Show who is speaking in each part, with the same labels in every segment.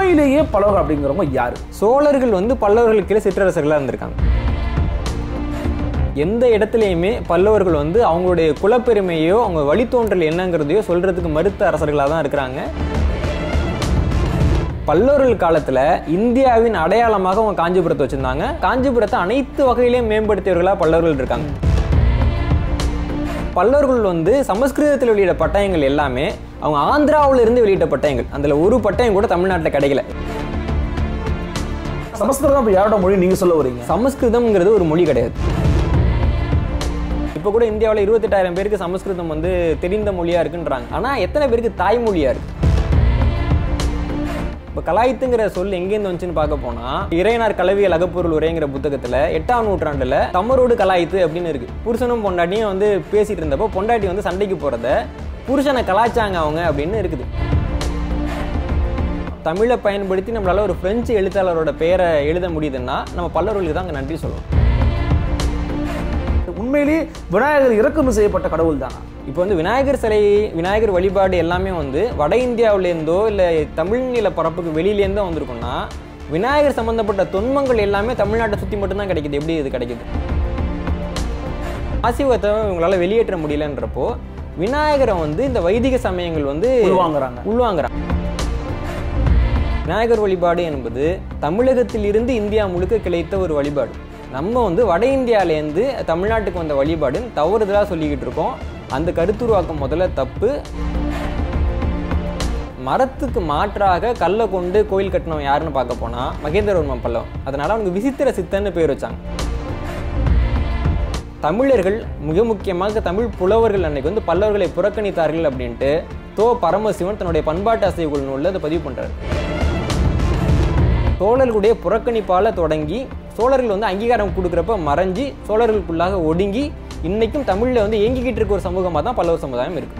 Speaker 1: உண்மையிலேயே பல்லவர்கள் அப்படிங்கிறவங்க யாரு
Speaker 2: சோழர்கள் வந்து பல்லவர்களுக்கு கீழே சிற்றரசர்களாக இருந்திருக்காங்க எந்த இடத்துலையுமே பல்லவர்கள் வந்து அவங்களுடைய குலப்பெருமையோ அவங்க வழித்தோன்றல் என்னங்கிறதையோ சொல்றதுக்கு மறுத்த அரசர்களாக தான் இருக்கிறாங்க பல்லவர்கள் காலத்துல இந்தியாவின் அடையாளமாக அவங்க காஞ்சிபுரத்தை வச்சிருந்தாங்க காஞ்சிபுரத்தை அனைத்து வகையிலையும் மேம்படுத்தியவர்களா பல்லவர்கள் இருக்காங்க பல்லவர்கள் வந்து சமஸ்கிருதத்தில் வெளியிட்ட பட்டயங்கள் எல்லாமே அவங்க ஆந்திராவுல இருந்து வெளியிட்ட பட்டயங்கள் அதுல ஒரு பட்டயம் கூட தமிழ்நாட்டில் கிடைக்கல
Speaker 1: சமஸ்கிருதம் இப்ப யாரோட மொழி நீங்க சொல்ல வரீங்க
Speaker 2: சமஸ்கிருதம்ங்கிறது ஒரு மொழி கிடையாது இப்போ கூட இந்தியாவில் இருபத்தெட்டாயிரம் பேருக்கு சமஸ்கிருதம் வந்து தெரிந்த மொழியா இருக்குன்றாங்க ஆனா எத்தனை பேருக்கு தாய்மொழியா இருக்கு இப்போ கலாய்த்துங்கிற சொல் எங்கேருந்து வந்துச்சுன்னு பார்க்க போனா இறையனார் கலவியல் அகப்பொருள் உரைங்கிற புத்தகத்துல எட்டாம் நூற்றாண்டுல தமரோடு கலாய்த்து அப்படின்னு இருக்கு புருஷனும் பொண்டாட்டியும் வந்து பேசிட்டு இருந்தப்போ பொண்டாட்டி வந்து சண்டைக்கு போறத புருஷனை கலாய்ச்சாங்க அவங்க அப்படின்னு இருக்குது தமிழை பயன்படுத்தி நம்மளால ஒரு பிரெஞ்சு எழுத்தாளரோட பெயரை எழுத முடியுதுன்னா நம்ம பல்லவர்களுக்கு தான் அங்கே நன்றி சொல்லணும்
Speaker 1: உண்மையிலேயே விநாயகர் இறக்குமதி செய்யப்பட்ட கடவுள் தானா
Speaker 2: இப்போ வந்து விநாயகர் சிலை விநாயகர் வழிபாடு எல்லாமே வந்து வட இந்தியாவிலேருந்தோ இல்லை தமிழ் நில பரப்புக்கு வெளியிலேருந்தோ வந்திருக்கும்னா விநாயகர் சம்பந்தப்பட்ட தொன்மங்கள் எல்லாமே தமிழ்நாட்டை சுற்றி மட்டும்தான் கிடைக்குது எப்படி இது கிடைக்குது ஆசிவத்தை இவங்களால வெளியேற்ற முடியலன்றப்போ விநாயகரை வந்து இந்த வைதிக சமயங்கள் வந்து
Speaker 1: உள்வாங்குறாங்க.
Speaker 2: உள்வாங்குறாங்க விநாயகர் வழிபாடு என்பது தமிழகத்தில் இருந்து இந்தியா முழுக்க கிளைத்த ஒரு வழிபாடு நம்ம வந்து வட இந்தியாவிலேருந்து தமிழ்நாட்டுக்கு வந்த வழிபாடுன்னு தவறுதலாக சொல்லிக்கிட்டு இருக்கோம் அந்த கருத்துருவாக்கம் முதல்ல தப்பு மரத்துக்கு மாற்றாக கல்லை கொண்டு கோயில் கட்டினவன் யாருன்னு பார்க்க போனா மகேந்திரவர்மன் பல்லவன் அதனால அவனுக்கு விசித்திர சித்தன்னு பேர் வச்சாங்க தமிழர்கள் மிக முக்கியமாக தமிழ் புலவர்கள் அன்னைக்கு வந்து பல்லவர்களை புறக்கணித்தார்கள் அப்படின்ட்டு தோ பரமசிவன் தன்னுடைய பண்பாட்டு அசைவுகள் நூலில் அதை பதிவு பண்றாரு சோழர்களுடைய புறக்கணிப்பால தொடங்கி சோழர்கள் வந்து அங்கீகாரம் கொடுக்குறப்ப மறைஞ்சி சோழர்களுக்குள்ளாக ஒடுங்கி இன்னைக்கும் தமிழ்ல வந்து இயங்கிக்கிட்டு இருக்க ஒரு சமூகமாக தான் பல்லவர் சமுதாயம் இருக்கு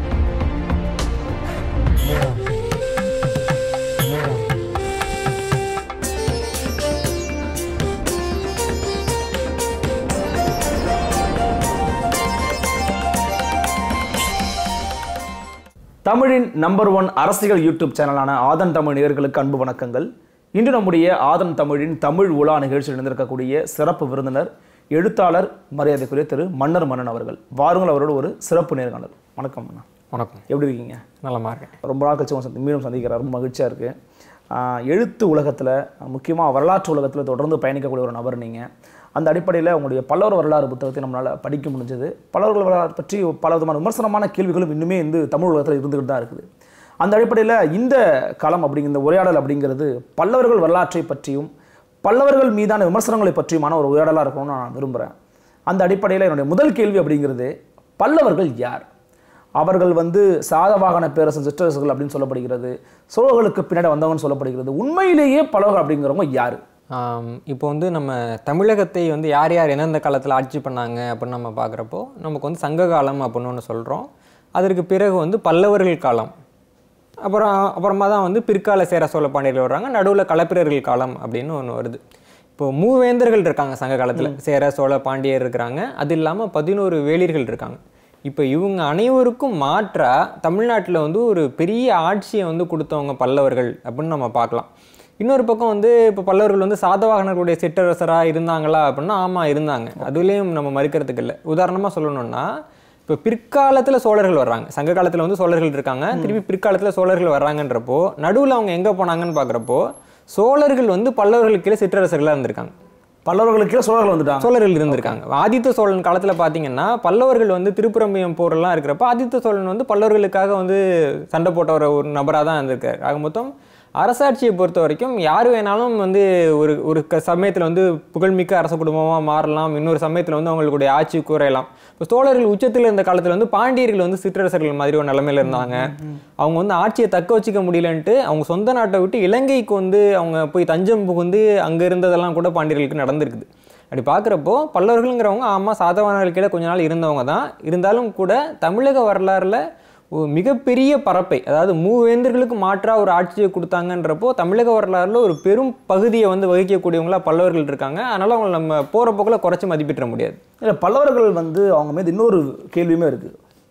Speaker 1: தமிழின் நம்பர் ஒன் அரசியல் யூடியூப் சேனலான ஆதன் தமிழ் நேயர்களுக்கு அன்பு வணக்கங்கள் இன்று நம்முடைய ஆதன் தமிழின் தமிழ் உலா நிகழ்ச்சியில் இருந்திருக்கக்கூடிய சிறப்பு விருந்தினர் எழுத்தாளர் மரியாதைக்குரிய திரு மன்னர் மன்னன் அவர்கள் வாருங்கள் அவரோட ஒரு சிறப்பு நேர்காணல் வணக்கம் அண்ணா
Speaker 2: வணக்கம்
Speaker 1: எப்படி இருக்கீங்க
Speaker 2: நலமா இருக்கேன்
Speaker 1: ரொம்ப நாள் கழிச்சு உங்களை சந்தி- மீண்டும் சந்திக்கிறார் ரொம்ப மகிழ்ச்சியாக இருக்குது எழுத்து உலகத்தில் முக்கியமாக வரலாற்று உலகத்தில் தொடர்ந்து பயணிக்கக்கூடிய ஒரு நபர் நீங்கள் அந்த அடிப்படையில் உங்களுடைய பல்லவர் வரலாறு புத்தகத்தை நம்மளால் படிக்க முடிஞ்சது பல்லவர்கள் வரலாறு பற்றி பல விதமான விமர்சனமான கேள்விகளும் இன்னுமே வந்து தமிழ் உலகத்தில் இருந்துகிட்டு தான் இருக்குது அந்த அடிப்படையில் இந்த களம் அப்படிங்கிற இந்த உரையாடல் அப்படிங்கிறது பல்லவர்கள் வரலாற்றை பற்றியும் பல்லவர்கள் மீதான விமர்சனங்களை பற்றியுமான ஒரு உரையாடலாக இருக்கணும்னு நான் விரும்புகிறேன் அந்த அடிப்படையில் என்னுடைய முதல் கேள்வி அப்படிங்கிறது பல்லவர்கள் யார் அவர்கள் வந்து சாதவாகன பேரரசன் சிற்றரசுகள் அப்படின்னு சொல்லப்படுகிறது சோழர்களுக்கு பின்னாடி வந்தவங்கன்னு சொல்லப்படுகிறது உண்மையிலேயே பல்லவர்கள் அப்படிங்கிறவங்க யாரு
Speaker 2: ஆம், இப்போ வந்து நம்ம தமிழகத்தை வந்து யார் யார் எந்தெந்த காலத்தில் ஆட்சி பண்ணாங்க அப்படின்னு நம்ம பார்க்குறப்போ நமக்கு வந்து சங்க காலம் அப்படின்னு ஒன்று சொல்கிறோம் அதற்கு பிறகு வந்து பல்லவர்கள் காலம் அப்புறம் அப்புறமா தான் வந்து பிற்கால சேர சோழ பாண்டியர்கள் வர்றாங்க நடுவில் களப்பிரர்கள் காலம் அப்படின்னு ஒன்று வருது இப்போ மூவேந்தர்கள் இருக்காங்க சங்க காலத்தில் சேர சோழ பாண்டியர் இருக்கிறாங்க அது இல்லாமல் பதினோரு வேளிர்கள் இருக்காங்க இப்போ இவங்க அனைவருக்கும் மாற்றா தமிழ்நாட்டில் வந்து ஒரு பெரிய ஆட்சியை வந்து கொடுத்தவங்க பல்லவர்கள் அப்படின்னு நம்ம பார்க்கலாம் இன்னொரு பக்கம் வந்து இப்போ பல்லவர்கள் வந்து சாதவாகனர்களுடைய சிற்றரசராக இருந்தாங்களா அப்படின்னா ஆமாம் இருந்தாங்க அதுலேயும் நம்ம மறுக்கிறதுக்கு இல்லை உதாரணமாக சொல்லணும்னா இப்போ பிற்காலத்தில் சோழர்கள் வர்றாங்க சங்க காலத்தில் வந்து சோழர்கள் இருக்காங்க திருப்பி பிற்காலத்தில் சோழர்கள் வர்றாங்கன்றப்போ நடுவில் அவங்க எங்கே போனாங்கன்னு பார்க்குறப்போ சோழர்கள் வந்து பல்லவர்களுக்கு கீழே சிற்றரசர்களாக இருந்திருக்காங்க
Speaker 1: பல்லவர்களுக்கே சோழர்கள் வந்துட்டாங்க
Speaker 2: சோழர்கள் இருந்திருக்காங்க ஆதித்த சோழன் காலத்தில் பார்த்தீங்கன்னா பல்லவர்கள் வந்து திருப்புரம்பியம் போரெல்லாம் இருக்கிறப்ப ஆதித்த சோழன் வந்து பல்லவர்களுக்காக வந்து சண்டை போட்ட ஒரு ஒரு நபராக தான் இருந்திருக்காரு ஆக மொத்தம் அரசாட்சியை பொறுத்த வரைக்கும் யார் வேணாலும் வந்து ஒரு ஒரு க சமயத்தில் வந்து புகழ்மிக்க அரச குடும்பமாக மாறலாம் இன்னொரு சமயத்தில் வந்து அவங்களுடைய ஆட்சி குறையலாம் இப்போ சோழர்கள் உச்சத்தில் இருந்த காலத்தில் வந்து பாண்டியர்கள் வந்து சிற்றரசர்கள் மாதிரி ஒரு நிலைமையில இருந்தாங்க அவங்க வந்து ஆட்சியை தக்க வச்சுக்க முடியலன்ட்டு அவங்க சொந்த நாட்டை விட்டு இலங்கைக்கு வந்து அவங்க போய் தஞ்சம் புகுந்து அங்கே இருந்ததெல்லாம் கூட பாண்டியர்களுக்கு நடந்திருக்குது அப்படி பார்க்குறப்போ பல்லவர்கள்ங்கிறவங்க ஆமாம் சாதவானர்களுக்கிட கொஞ்ச நாள் இருந்தவங்க தான் இருந்தாலும் கூட தமிழக வரலாறுல ஒரு மிகப்பெரிய பரப்பை அதாவது மூவேந்தர்களுக்கு மாற்றா ஒரு ஆட்சியை கொடுத்தாங்கன்றப்போ தமிழக வரலாறுல ஒரு பெரும் பகுதியை வந்து வகிக்கக்கூடியவங்களா பல்லவர்கள் இருக்காங்க அதனால அவங்களை நம்ம போகிற போக்கில் குறைச்சி மதிப்பிட முடியாது
Speaker 1: இல்லை பல்லவர்கள் வந்து அவங்க மீது இன்னொரு கேள்வியுமே இருக்கு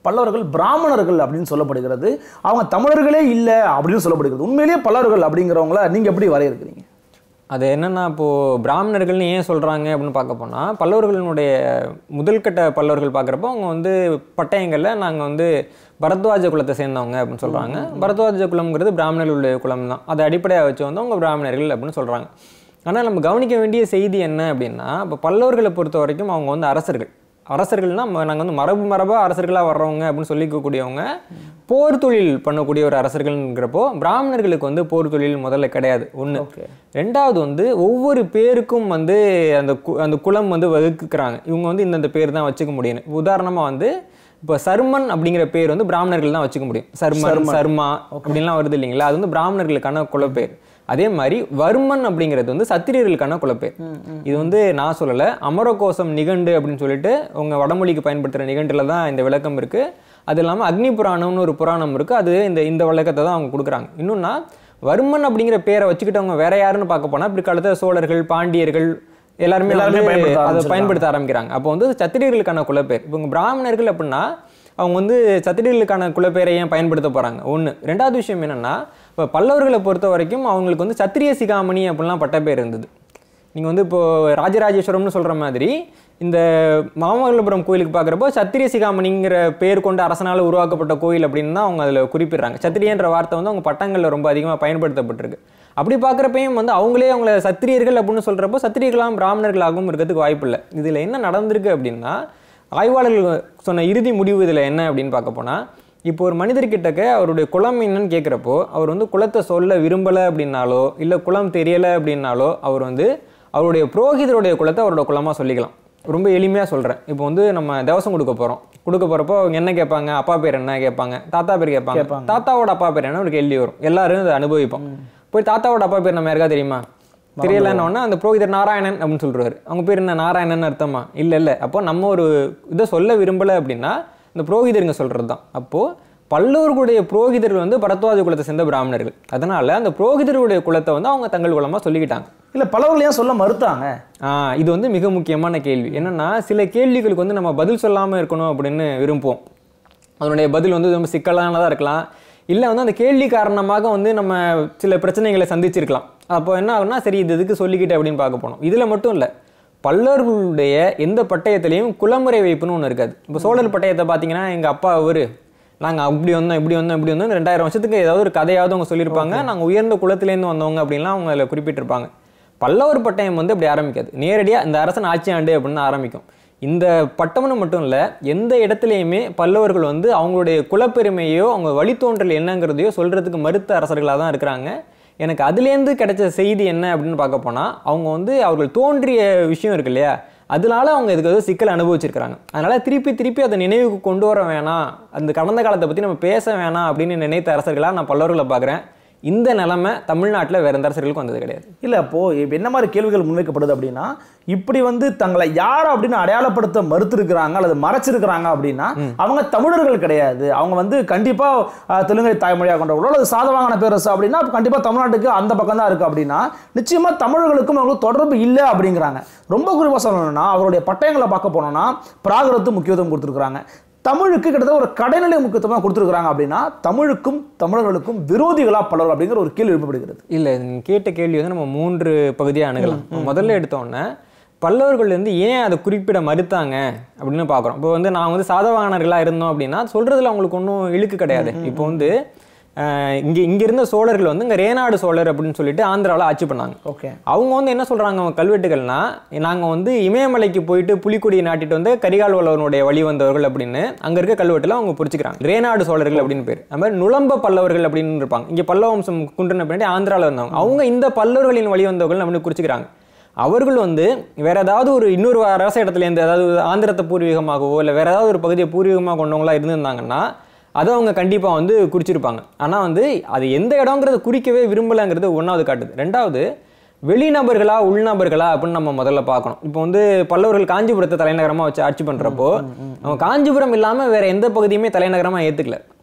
Speaker 1: பல்லவர்கள் பிராமணர்கள் அப்படின்னு சொல்லப்படுகிறது அவங்க தமிழர்களே இல்லை அப்படின்னு சொல்லப்படுகிறது உண்மையிலேயே பல்லவர்கள் அப்படிங்கிறவங்கள நீங்க எப்படி வரையறுக்கிறீங்க
Speaker 2: அது என்னன்னா இப்போது பிராமணர்கள்னு ஏன் சொல்கிறாங்க அப்படின்னு பார்க்க போனால் பல்லவர்களினுடைய முதல் கட்ட பல்லவர்கள் பார்க்குறப்போ அவங்க வந்து பட்டயங்களில் நாங்கள் வந்து பரத்வாஜ குலத்தை சேர்ந்தவங்க அப்படின்னு சொல்கிறாங்க பரத்வாஜ குலம்ங்கிறது பிராமணர்களுடைய குலம் தான் அதை அடிப்படையாக வச்சு வந்து அவங்க பிராமணர்கள் அப்படின்னு சொல்கிறாங்க ஆனால் நம்ம கவனிக்க வேண்டிய செய்தி என்ன அப்படின்னா இப்போ பல்லவர்களை பொறுத்த வரைக்கும் அவங்க வந்து அரசர்கள் அரசர்கள்னா நாங்கள் வந்து மரபு மரபாக அரசர்களாக வர்றவங்க அப்படின்னு சொல்லிக்கக்கூடியவங்க போர் தொழில் பண்ணக்கூடிய ஒரு அரசர்கள்ங்கிறப்போ பிராமணர்களுக்கு வந்து போர் தொழில் முதல்ல கிடையாது ஒன்று
Speaker 1: ஓகே
Speaker 2: ரெண்டாவது வந்து ஒவ்வொரு பேருக்கும் வந்து அந்த கு- அந்த குலம் வந்து வகுக்குறாங்க இவங்க வந்து இந்தந்த பேர் தான் வச்சுக்க முடியும் உதாரணமாக வந்து இப்போ சர்மன் அப்படிங்கிற பேர் வந்து பிராமணர்கள் தான் வச்சுக்க முடியும் சர்மன் சர்மா அப்படின்லாம் வருது இல்லைங்களா அது வந்து பிராமணர்களுக்கான குலப்பேர் அதே மாதிரி வர்மன் அப்படிங்கிறது வந்து சத்திரியர்களுக்கான குலப்பேர் இது வந்து நான் சொல்லலை அமரகோசம் நிகண்டு அப்படின்னு சொல்லிட்டு உங்க வடமொழிக்கு பயன்படுத்துகிற நிகண்டுல தான் இந்த விளக்கம் இருக்கு அது இல்லாமல் அக்னி புராணம்னு ஒரு புராணம் இருக்கு அது இந்த இந்த விளக்கத்தை தான் அவங்க கொடுக்குறாங்க இன்னொன்னா வர்மன் அப்படிங்கிற பேரை வச்சுக்கிட்டவங்க வேற யாருன்னு பார்க்க போனா பிற்காலத்தில் சோழர்கள் பாண்டியர்கள் எல்லாருமே
Speaker 1: எல்லாருமே
Speaker 2: வந்து
Speaker 1: பயன்படுத்த
Speaker 2: அதை
Speaker 1: ஆரம்பிச்சிருக்காங்க.
Speaker 2: பயன்படுத்த ஆரம்பிக்கிறாங்க அப்போ வந்து சத்திரியர்களுக்கான குலப்பேர் இவங்க பிராமணர்கள் அப்படின்னா அவங்க வந்து சத்திரியர்களுக்கான குலப்பேரை ஏன் பயன்படுத்த போறாங்க ஒன்று ரெண்டாவது விஷயம் என்னன்னா இப்போ பல்லவர்களை பொறுத்த வரைக்கும் அவங்களுக்கு வந்து சத்திரிய சிகாமணி அப்படிலாம் பட்டப்பேர் இருந்தது நீங்கள் வந்து இப்போ ராஜராஜேஸ்வரம்னு சொல்கிற மாதிரி இந்த மாமல்லபுரம் கோயிலுக்கு பார்க்குறப்போ சத்திரிய சிகாமணிங்கிற பேர் கொண்ட அரசனால் உருவாக்கப்பட்ட கோயில் அப்படின்னு தான் அவங்க அதில் குறிப்பிடுறாங்க சத்திரியன்ற வார்த்தை வந்து அவங்க பட்டங்களில் ரொம்ப அதிகமாக பயன்படுத்தப்பட்டிருக்கு அப்படி பார்க்குறப்பையும் வந்து அவங்களே அவங்கள சத்திரியர்கள் அப்படின்னு சொல்கிறப்போ சத்திரியர்களாம் பிராமணர்களாகவும் இருக்கிறதுக்கு வாய்ப்பு இல்லை இதில் என்ன நடந்திருக்கு அப்படின்னா ஆய்வாளர்கள் சொன்ன இறுதி முடிவு இதில் என்ன அப்படின்னு பார்க்க போனால் இப்போ ஒரு மனிதர்கிட்டக்க அவருடைய குலம் என்னன்னு கேட்குறப்போ அவர் வந்து குலத்தை சொல்ல விரும்பலை அப்படின்னாலோ இல்லை குலம் தெரியலை அப்படின்னாலோ அவர் வந்து அவருடைய புரோகிதருடைய குலத்தை அவரோட குலமாக சொல்லிக்கலாம் ரொம்ப எளிமையாக சொல்கிறேன் இப்போ வந்து நம்ம தேவசம் கொடுக்க போகிறோம் கொடுக்க போகிறப்போ அவங்க என்ன கேட்பாங்க அப்பா பேர் என்ன கேட்பாங்க தாத்தா பேர் கேட்பாங்க
Speaker 1: கேட்பாங்க.
Speaker 2: தாத்தாவோட அப்பா பேர் என்ன ஒரு கேள்வி வரும் எல்லாரும் அதை அனுபவிப்போம் போய் தாத்தாவோட அப்பா பேர் நம்ம யாருக்கா தெரியுமா தெரியலன்னு உடனே அந்த புரோகிதர் நாராயணன் அப்படின்னு சொல்றாரு அவங்க பேர் என்ன நாராயணன் அர்த்தமா இல்ல இல்ல அப்போ நம்ம ஒரு இதை சொல்ல விரும்பல அப்படின்னா இந்த புரோகிதருங்க சொல்றது தான் அப்போ பல்லவர்களுடைய புரோகிதர்கள் வந்து பரத்வாஜ குலத்தை சேர்ந்த பிராமணர்கள் அதனால அந்த புரோகிதர்களுடைய குலத்தை வந்து அவங்க தங்கள் குலமா சொல்லிக்கிட்டாங்க
Speaker 1: இல்ல பலவர்கள் ஏன் சொல்ல மறுத்தாங்க
Speaker 2: ஆ, இது வந்து மிக முக்கியமான கேள்வி என்னன்னா சில கேள்விகளுக்கு வந்து நம்ம பதில் சொல்லாம இருக்கணும் அப்படின்னு விரும்புவோம் அதனுடைய பதில் வந்து ரொம்ப சிக்கலானதா இருக்கலாம் இல்லை வந்து அந்த கேள்வி காரணமாக வந்து நம்ம சில பிரச்சனைகளை சந்திச்சிருக்கலாம் அப்போ என்ன ஆகும்னா சரி இது எதுக்கு சொல்லிக்கிட்டு அப்படின்னு பார்க்க போனோம் இதில் மட்டும் இல்லை பல்லவர்களுடைய எந்த பட்டயத்திலையும் குலமுறை வைப்புன்னு ஒன்று இருக்காது இப்போ சோழர் பட்டயத்தை பார்த்தீங்கன்னா எங்கள் அப்பா அவர் நாங்கள் அப்படி வந்தோம் இப்படி வந்தோம் இப்படி வந்தோம் ரெண்டாயிரம் வருஷத்துக்கு ஏதாவது ஒரு கதையாவது அவங்க சொல்லியிருப்பாங்க நாங்கள் உயர்ந்த குலத்திலேருந்து வந்தவங்க அப்படின்லாம் அவங்க அதில் குறிப்பிட்டிருப்பாங்க பல்லவர் பட்டயம் வந்து அப்படி ஆரம்பிக்காது நேரடியாக இந்த அரசன் ஆட்சி ஆண்டு அப்படின்னு ஆரம்பிக்கும் இந்த பட்டம்னு மட்டும் இல்லை எந்த இடத்துலையுமே பல்லவர்கள் வந்து அவங்களுடைய குலப்பெருமையோ அவங்க வழித்தோன்றல் என்னங்கிறதையோ சொல்கிறதுக்கு மறுத்த அரசர்களாக தான் இருக்கிறாங்க எனக்கு அதுலேருந்து கிடைச்ச செய்தி என்ன அப்படின்னு பார்க்க போனால் அவங்க வந்து அவர்கள் தோன்றிய விஷயம் இருக்கு இல்லையா அதனால அவங்க இதுக்கு வந்து சிக்கல் அனுபவிச்சிருக்கிறாங்க அதனால திருப்பி திருப்பி அதை நினைவுக்கு கொண்டு வர வேணாம் அந்த கடந்த காலத்தை பற்றி நம்ம பேச வேணாம் அப்படின்னு நினைத்த அரசர்களாக நான் பல்லவர்களை பார்க்குறேன் இந்த நிலைமை தமிழ்நாட்டில் வேற எந்த அரசர்களுக்கும் வந்தது கிடையாது
Speaker 1: இல்ல அப்போ இப்ப என்ன மாதிரி கேள்விகள் முன்வைக்கப்படுது அப்படின்னா இப்படி வந்து தங்களை யார் அப்படின்னு அடையாளப்படுத்த மறுத்திருக்கிறாங்க அல்லது மறைச்சிருக்கிறாங்க அப்படின்னா அவங்க தமிழர்கள் கிடையாது அவங்க வந்து கண்டிப்பா அஹ், தெலுங்கை தாய்மொழியாக கொண்டவர்களோ அல்லது சாதவாகன பேரரசு அப்படின்னா அப்ப கண்டிப்பா தமிழ்நாட்டுக்கு அந்த பக்கம் தான் இருக்கு அப்படின்னா நிச்சயமா தமிழர்களுக்கும் அவங்களுக்கு தொடர்பு இல்லை அப்படிங்கிறாங்க ரொம்ப குறிப்பா சொல்லணும்னா அவருடைய பட்டயங்களை பார்க்க போனோம்னா பிராகிருத்து முக்கியத்துவம் கொடுத்துருக்காங்க தமிழுக்கு கிட்டத்தட்ட ஒரு கடைநிலை முக்கியத்துவம் கொடுத்துருக்காங்க அப்படின்னா தமிழுக்கும் தமிழர்களுக்கும் விரோதிகளா பலர் அப்படிங்கிற ஒரு கேள்வி எழுப்பப்படுகிறது
Speaker 2: இல்லை நீங்க கேட்ட கேள்வி வந்து நம்ம மூன்று பகுதியாக அணுகலாம் முதல்ல எடுத்தோன்னே பல்லவர்கள் வந்து ஏன் அதை குறிப்பிட மறுத்தாங்க அப்படின்னு பார்க்குறோம் இப்போ வந்து நான் வந்து சாதவாகனர்களாக இருந்தோம் அப்படின்னா சொல்றதுல அவங்களுக்கு ஒன்றும் இழுக்கு கிடையாது இப்போ வந்து அஹ், இங்க இங்க இருந்த சோழர்கள் வந்து இங்க ரேனாடு சோழர் அப்படின்னு சொல்லிட்டு ஆந்திராவில் ஆட்சி பண்ணாங்க
Speaker 1: ஓகே
Speaker 2: அவங்க வந்து என்ன சொல்றாங்க அவங்க கல்வெட்டுகள்னா நாங்க வந்து இமயமலைக்கு போயிட்டு புலிக்கொடியை நாட்டிட்டு வந்து கரிகால் வல்லவனுடைய வழி வந்தவர்கள் அப்படின்னு அங்க இருக்க கல்வெட்டுல அவங்க குறிச்சுக்கிறாங்க ரேனாடு சோழர்கள் அப்படின்னு பேர் அது மாதிரி நுளம்ப பல்லவர்கள் அப்படின்னு இருப்பாங்க இங்க பல்லவ வம்சம் குன்றின பின்னாடி ஆந்திரால இருந்தவங்க அவங்க இந்த பல்லவர்களின் வழி வந்தவர்கள் அப்படின்னு குறிச்சுக்கிறாங்க அவர்கள் வந்து வேற ஏதாவது ஒரு இன்னொரு அரச இடத்துல இருந்து அதாவது ஆந்திரத்தை பூர்வீகமாகவோ இல்லை வேற ஏதாவது ஒரு பகுதியை பூர்வீகமாக கொண்டவங்களா இருந்திருந்தாங்கன்னா அதை அவங்க கண்டிப்பாக வந்து குறிச்சிருப்பாங்க ஆனால் வந்து அது எந்த இடங்கிறத குறிக்கவே விரும்பலைங்கிறது ஒன்றாவது காட்டுது ரெண்டாவது வெளிநபர்களா உள்நபர்களா அப்படின்னு நம்ம முதல்ல பார்க்கணும் இப்போ வந்து பல்லவர்கள் காஞ்சிபுரத்தை தலைநகரமாக வச்சு ஆட்சி பண்ணுறப்போ அவங்க காஞ்சிபுரம் இல்லாமல் வேற எந்த பகுதியுமே தலைநகரமாக ஏற்றுக்கல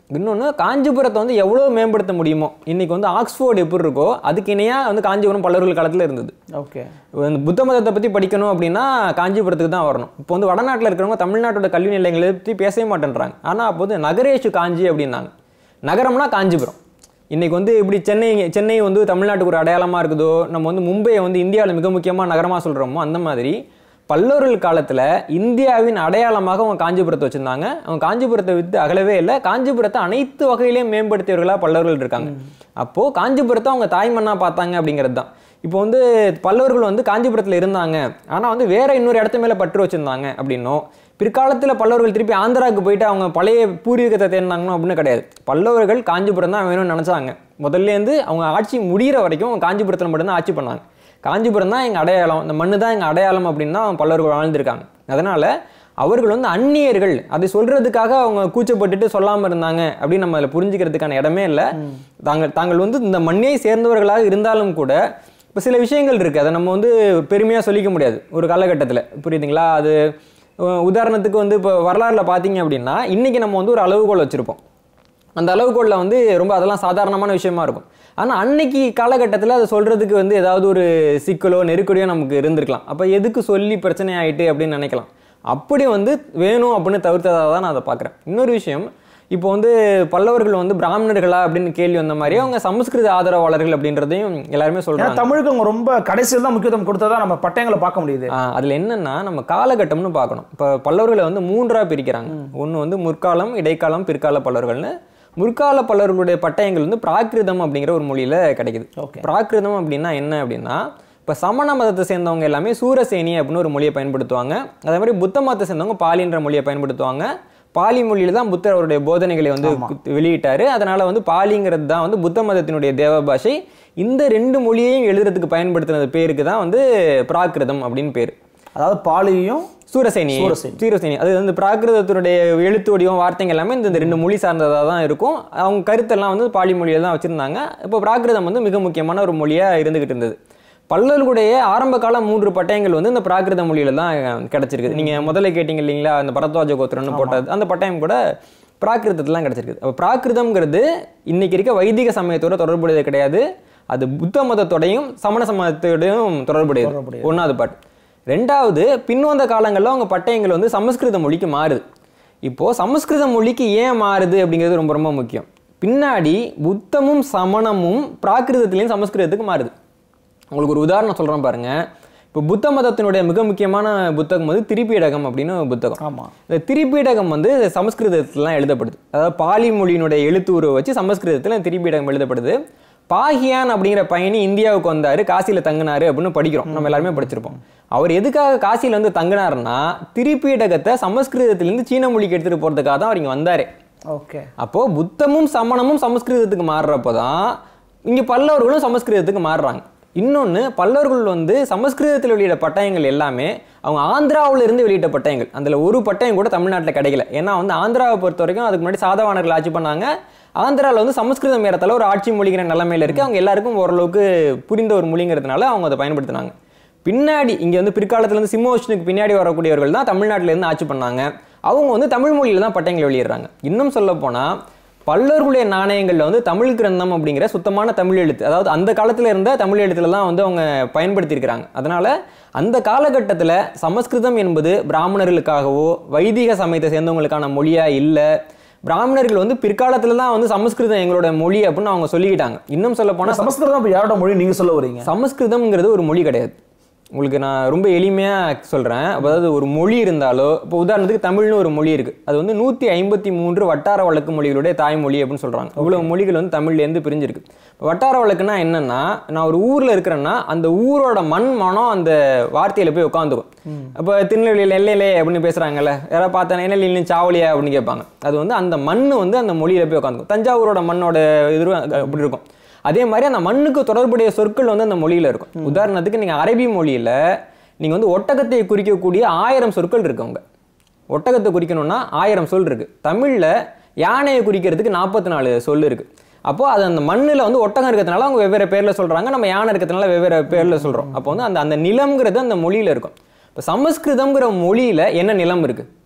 Speaker 2: இன்னொன்று காஞ்சிபுரத்தை வந்து எவ்வளோ மேம்படுத்த முடியுமோ இன்னைக்கு வந்து ஆக்ஸ்போர்டு எப்படி இருக்கோ அதுக்கு இணையாக வந்து காஞ்சிபுரம் பல்லவர்கள் காலத்தில் இருந்தது
Speaker 1: ஓகே
Speaker 2: இந்த புத்த மதத்தை பற்றி படிக்கணும் அப்படின்னா காஞ்சிபுரத்துக்கு தான் வரணும் இப்போ வந்து வடநாட்டில் இருக்கிறவங்க தமிழ்நாட்டோட கல்வி நிலையங்களை பற்றி பேசவே மாட்டேன்றாங்க ஆனால் அப்போ வந்து நகரேஷு காஞ்சி அப்படின்னாங்க நகரம்னா காஞ்சிபுரம் இன்னைக்கு வந்து இப்படி சென்னை சென்னை வந்து தமிழ்நாட்டுக்கு ஒரு அடையாளமாக இருக்குதோ நம்ம வந்து மும்பையை வந்து இந்தியாவில் மிக முக்கியமான நகரமாக சொல்கிறோமோ அந்த மாதிரி பல்லவர்கள் காலத்தில் இந்தியாவின் அடையாளமாக அவங்க காஞ்சிபுரத்தை வச்சுருந்தாங்க அவங்க காஞ்சிபுரத்தை விட்டு அகலவே இல்லை காஞ்சிபுரத்தை அனைத்து வகையிலையும் மேம்படுத்தியவர்களாக பல்லவர்கள் இருக்காங்க அப்போது காஞ்சிபுரத்தை அவங்க தாய்மண்ணா பார்த்தாங்க அப்படிங்கிறது தான் இப்போ வந்து பல்லவர்கள் வந்து காஞ்சிபுரத்தில் இருந்தாங்க ஆனால் வந்து வேற இன்னொரு இடத்து மேலே பற்று வச்சுருந்தாங்க அப்படின்னும் பிற்காலத்தில் பல்லவர்கள் திருப்பி ஆந்திராவுக்கு போயிட்டு அவங்க பழைய பூர்வீகத்தை தேர்ந்தாங்கன்னு அப்படின்னு கிடையாது பல்லவர்கள் காஞ்சிபுரம் தான் வேணும்னு நினச்சாங்க முதல்லேருந்து அவங்க ஆட்சி முடிகிற வரைக்கும் அவங்க காஞ்சிபுரத்தில் மட்டும்தான் ஆட்சி பண்ணாங்க காஞ்சிபுரம் தான் எங்கள் அடையாளம் இந்த மண்ணு தான் எங்கள் அடையாளம் அப்படின்னு தான் பல்லவர்கள் வாழ்ந்திருக்காங்க அதனால் அவர்கள் வந்து அந்நியர்கள் அதை சொல்றதுக்காக அவங்க கூச்சப்பட்டுட்டு சொல்லாமல் இருந்தாங்க அப்படின்னு நம்ம அதில் புரிஞ்சுக்கிறதுக்கான இடமே இல்லை தாங்கள் தாங்கள் வந்து இந்த மண்ணை சேர்ந்தவர்களாக இருந்தாலும் கூட இப்போ சில விஷயங்கள் இருக்குது அதை நம்ம வந்து பெருமையாக சொல்லிக்க முடியாது ஒரு காலகட்டத்தில் புரியுதுங்களா அது அஹ், உதாரணத்துக்கு வந்து இப்போ வரலாறில் பார்த்தீங்க அப்படின்னா இன்றைக்கி நம்ம வந்து ஒரு அளவுகோல் வச்சுருப்போம் அந்த அளவுகோலில் வந்து ரொம்ப அதெல்லாம் சாதாரணமான விஷயமா இருக்கும் ஆனால் அன்னைக்கு காலகட்டத்தில் அதை சொல்கிறதுக்கு வந்து ஏதாவது ஒரு சிக்கலோ நெருக்கடியோ நமக்கு இருந்திருக்கலாம் அப்போ எதுக்கு சொல்லி பிரச்சனை ஆயிட்டு அப்படின்னு நினைக்கலாம் அப்படி வந்து வேணும் அப்படின்னு தவிர்த்ததாக தான் நான் அதை பார்க்குறேன் இன்னொரு விஷயம் இப்போ வந்து பல்லவர்கள் வந்து பிராமணர்களா அப்படின்னு கேள்வி வந்த மாதிரி அவங்க சமஸ்கிருத ஆதரவாளர்கள் அப்படின்றதையும் எல்லாருமே
Speaker 1: ஏன்னா
Speaker 2: சொல்றாங்க
Speaker 1: தமிழுக்கு அவங்க ரொம்ப கடைசியில் தான் முக்கியத்துவம் கொடுத்ததா நம்ம பட்டயங்களை பார்க்க முடியுது
Speaker 2: ஆஹ் அதுல என்னன்னா நம்ம காலகட்டம்னு பார்க்கணும் இப்போ பல்லவர்களை வந்து மூன்றா பிரிக்கிறாங்க ஒன்று வந்து முற்காலம் இடைக்காலம் பிற்கால பல்லவர்கள்னு முற்கால பல்லவர்களுடைய பட்டயங்கள் வந்து பிராகிருதம் அப்படிங்கிற ஒரு மொழியில கிடைக்குது
Speaker 1: Okay.
Speaker 2: பிராகிருதம் அப்படின்னா என்ன அப்படின்னா இப்போ சமண மதத்தை சேர்ந்தவங்க எல்லாமே சூரசேனி அப்படின்னு ஒரு மொழியை பயன்படுத்துவாங்க அதே மாதிரி புத்த மதத்தை சேர்ந்தவங்க பாலின்ற மொழியை பயன்படுத்துவாங்க பாலி மொழியில தான் புத்தர் அவருடைய போதனைகளை வந்து குத்து- வெளியிட்டாரு அதனால வந்து பாலிங்கிறது தான் வந்து புத்த மதத்தினுடைய தேவ பாஷை இந்த ரெண்டு மொழியையும் எழுதுறதுக்கு பயன்படுத்தினது பேருக்கு தான் வந்து பிராகிருதம் அப்படின்னு பேர்
Speaker 1: அதாவது பாலியும்
Speaker 2: சூரசேனி
Speaker 1: சூரசேனி.
Speaker 2: சூரசேனி அது வந்து பிராகிருதத்தினுடைய எழுத்து வடிவம் வார்த்தைகள் எல்லாமே இந்த இந்த ரெண்டு மொழி சார்ந்ததாக தான் இருக்கும் அவங்க கருத்தெல்லாம் வந்து பாலி மொழியில தான் வச்சிருந்தாங்க இப்போ பிராகிருதம் வந்து மிக முக்கியமான ஒரு மொழியா இருந்துகிட்டு இருந்தது பல்லவர்களுடைய ஆரம்ப கால மூன்று பட்டயங்கள் வந்து இந்த பிராகிருத மொழியில தான் கிடைச்சிருக்குது நீங்க முதல்ல கேட்டீங்க இல்லைங்களா அந்த பரத்வாஜ கோத்திரம்னு போட்டது அந்த பட்டயம் கூட பிராகிருதத்துல தான் கிடைச்சிருக்குது அப்போ பிராகிருதம்ங்கிறது இன்னைக்கு இருக்க வைதிக சமயத்தோட தொடர்புடையது கிடையாது அது புத்த மதத்தோடையும் சமண சமயத்தோடையும் தொடர்புடையது
Speaker 1: தொடர்புடையது.
Speaker 2: ஒன்றாவது பாட்டு ரெண்டாவது பின்வந்த காலங்களில் அவங்க பட்டயங்கள் வந்து சமஸ்கிருத மொழிக்கு மாறுது இப்போ சமஸ்கிருத மொழிக்கு ஏன் மாறுது அப்படிங்கிறது ரொம்ப ரொம்ப முக்கியம் பின்னாடி புத்தமும் சமணமும் பிராகிருதத்திலையும் சமஸ்கிருதத்துக்கு மாறுது உங்களுக்கு ஒரு உதாரணம் சொல்றேன் பாருங்க இப்போ புத்த மதத்தினுடைய மிக முக்கியமான புத்தகம் வந்து திரிபீடகம் அப்படின்னு ஒரு புத்தகம்
Speaker 1: ஆமா
Speaker 2: இந்த திரிபீடகம் வந்து சமஸ்கிருதத்திலாம் எழுதப்படுது அதாவது பாலி மொழியினுடைய எழுத்துருவை வச்சு சமஸ்கிருதத்தில் திரிபீடகம் எழுதப்படுது பாகியான் அப்படிங்கிற பயணி இந்தியாவுக்கு வந்தாரு காசியில தங்கினாரு அப்படின்னு படிக்கிறோம் நம்ம எல்லாருமே படிச்சிருப்போம் அவர் எதுக்காக காசியில வந்து தங்கினாருன்னா திரிபீடகத்தை சமஸ்கிருதத்திலிருந்து சீன மொழிக்கு எடுத்துட்டு போறதுக்காக தான் அவர் இங்க வந்தாரு
Speaker 1: ஓகே
Speaker 2: அப்போ புத்தமும் சமணமும் சமஸ்கிருதத்துக்கு மாறுறப்போ தான் இங்க பல்லவர்களும் சமஸ்கிருதத்துக்கு மாறுறாங்க இன்னொன்று பல்லவர்கள் வந்து சமஸ்கிருதத்தில் வெளியிட்ட பட்டயங்கள் எல்லாமே அவங்க ஆந்திராவுல இருந்து வெளியிட்ட பட்டயங்கள் அதில் ஒரு பட்டயம் கூட தமிழ்நாட்டில் கிடைக்கல ஏன்னா வந்து ஆந்திராவை பொறுத்த வரைக்கும் அதுக்கு முன்னாடி சாதவானர்கள் ஆட்சி பண்ணாங்க ஆந்திராவில் வந்து சமஸ்கிருதம் ஏறத்தால ஒரு ஆட்சி மொழிங்கிற நிலைமையில இருக்கு அவங்க எல்லாருக்கும் ஓரளவுக்கு புரிந்த ஒரு மொழிங்கிறதுனால அவங்க அதை பயன்படுத்தினாங்க பின்னாடி இங்க வந்து பிற்காலத்துல இருந்து சிம்மோஷனுக்கு பின்னாடி வரக்கூடியவர்கள் தான் தமிழ்நாட்டுல இருந்து ஆட்சி பண்ணாங்க அவங்க வந்து தமிழ் மொழியில தான் பட்டயங்களை வெளியிடுறாங்க இன்னும் சொல்ல போனா பல்லவர்களுடைய நாணயங்கள்ல வந்து தமிழ் கிரந்தம் அப்படிங்கிற சுத்தமான தமிழ் எழுத்து அதாவது அந்த காலத்துல இருந்த தமிழ் எழுத்துல தான் வந்து அவங்க பயன்படுத்தி இருக்கிறாங்க அதனால அந்த காலகட்டத்துல சமஸ்கிருதம் என்பது பிராமணர்களுக்காகவோ வைதிக சமயத்தை சேர்ந்தவங்களுக்கான மொழியா இல்ல பிராமணர்கள் வந்து பிற்காலத்துல தான் வந்து சமஸ்கிருதம் எங்களோட மொழி அப்படின்னு அவங்க சொல்லிக்கிட்டாங்க இன்னும் சொல்ல போனா
Speaker 1: சமஸ்கிருதம் இப்போ யாரோட மொழி நீங்க சொல்ல வரீங்க
Speaker 2: சமஸ்கிருதம்ங்கிறது ஒரு மொழி கிடையாது உங்களுக்கு நான் ரொம்ப எளிமையாக சொல்கிறேன் அதாவது ஒரு மொழி இருந்தாலோ இப்போ உதாரணத்துக்கு தமிழ்னு ஒரு மொழி இருக்குது அது வந்து நூற்றி ஐம்பத்தி மூன்று வட்டார வழக்கு மொழிகளுடைய தாய்மொழி அப்படின்னு சொல்கிறாங்க இவ்வளோ மொழிகள் வந்து தமிழ்லேருந்து பிரிஞ்சிருக்கு இப்போ வட்டார வழக்குனா என்னன்னா நான் ஒரு ஊரில் இருக்கிறேன்னா அந்த ஊரோட மண் மனம் அந்த வார்த்தையில் போய் உட்காந்துக்கும் இப்போ திருநெல்வேலியில் எல்லையிலே அப்படின்னு பேசுகிறாங்கல்ல யாராவது பார்த்தா நெல்லையில சாவலியா அப்படின்னு கேட்பாங்க அது வந்து அந்த மண் வந்து அந்த மொழியில் போய் உட்காந்துக்கும் தஞ்சாவூரோட மண்ணோட இது அப்படி இருக்கும் அதே மாதிரி அந்த மண்ணுக்கு தொடர்புடைய சொற்கள் வந்து அந்த மொழியில இருக்கும் உதாரணத்துக்கு நீங்க அரபி மொழியில நீங்க வந்து ஒட்டகத்தை குறிக்கக்கூடிய ஆயிரம் சொற்கள் இருக்கு அவங்க ஒட்டகத்தை குறிக்கணும்னா ஆயிரம் சொல் இருக்கு தமிழ்ல யானையை குறிக்கிறதுக்கு நாற்பத்தி நாலு சொல் இருக்கு அப்போ அது அந்த மண்ணுல வந்து ஒட்டகம் இருக்கிறதுனால அவங்க வெவ்வேறு பேர்ல சொல்றாங்க நம்ம யானை இருக்கிறதுனால வெவ்வேறு பேர்ல சொல்றோம் அப்போ வந்து அந்த அந்த நிலம்ங்கிறது அந்த மொழியில இருக்கும் இப்போ சமஸ்கிருதம்ங்கிற மொழியில என்ன நிலம் இருக்கு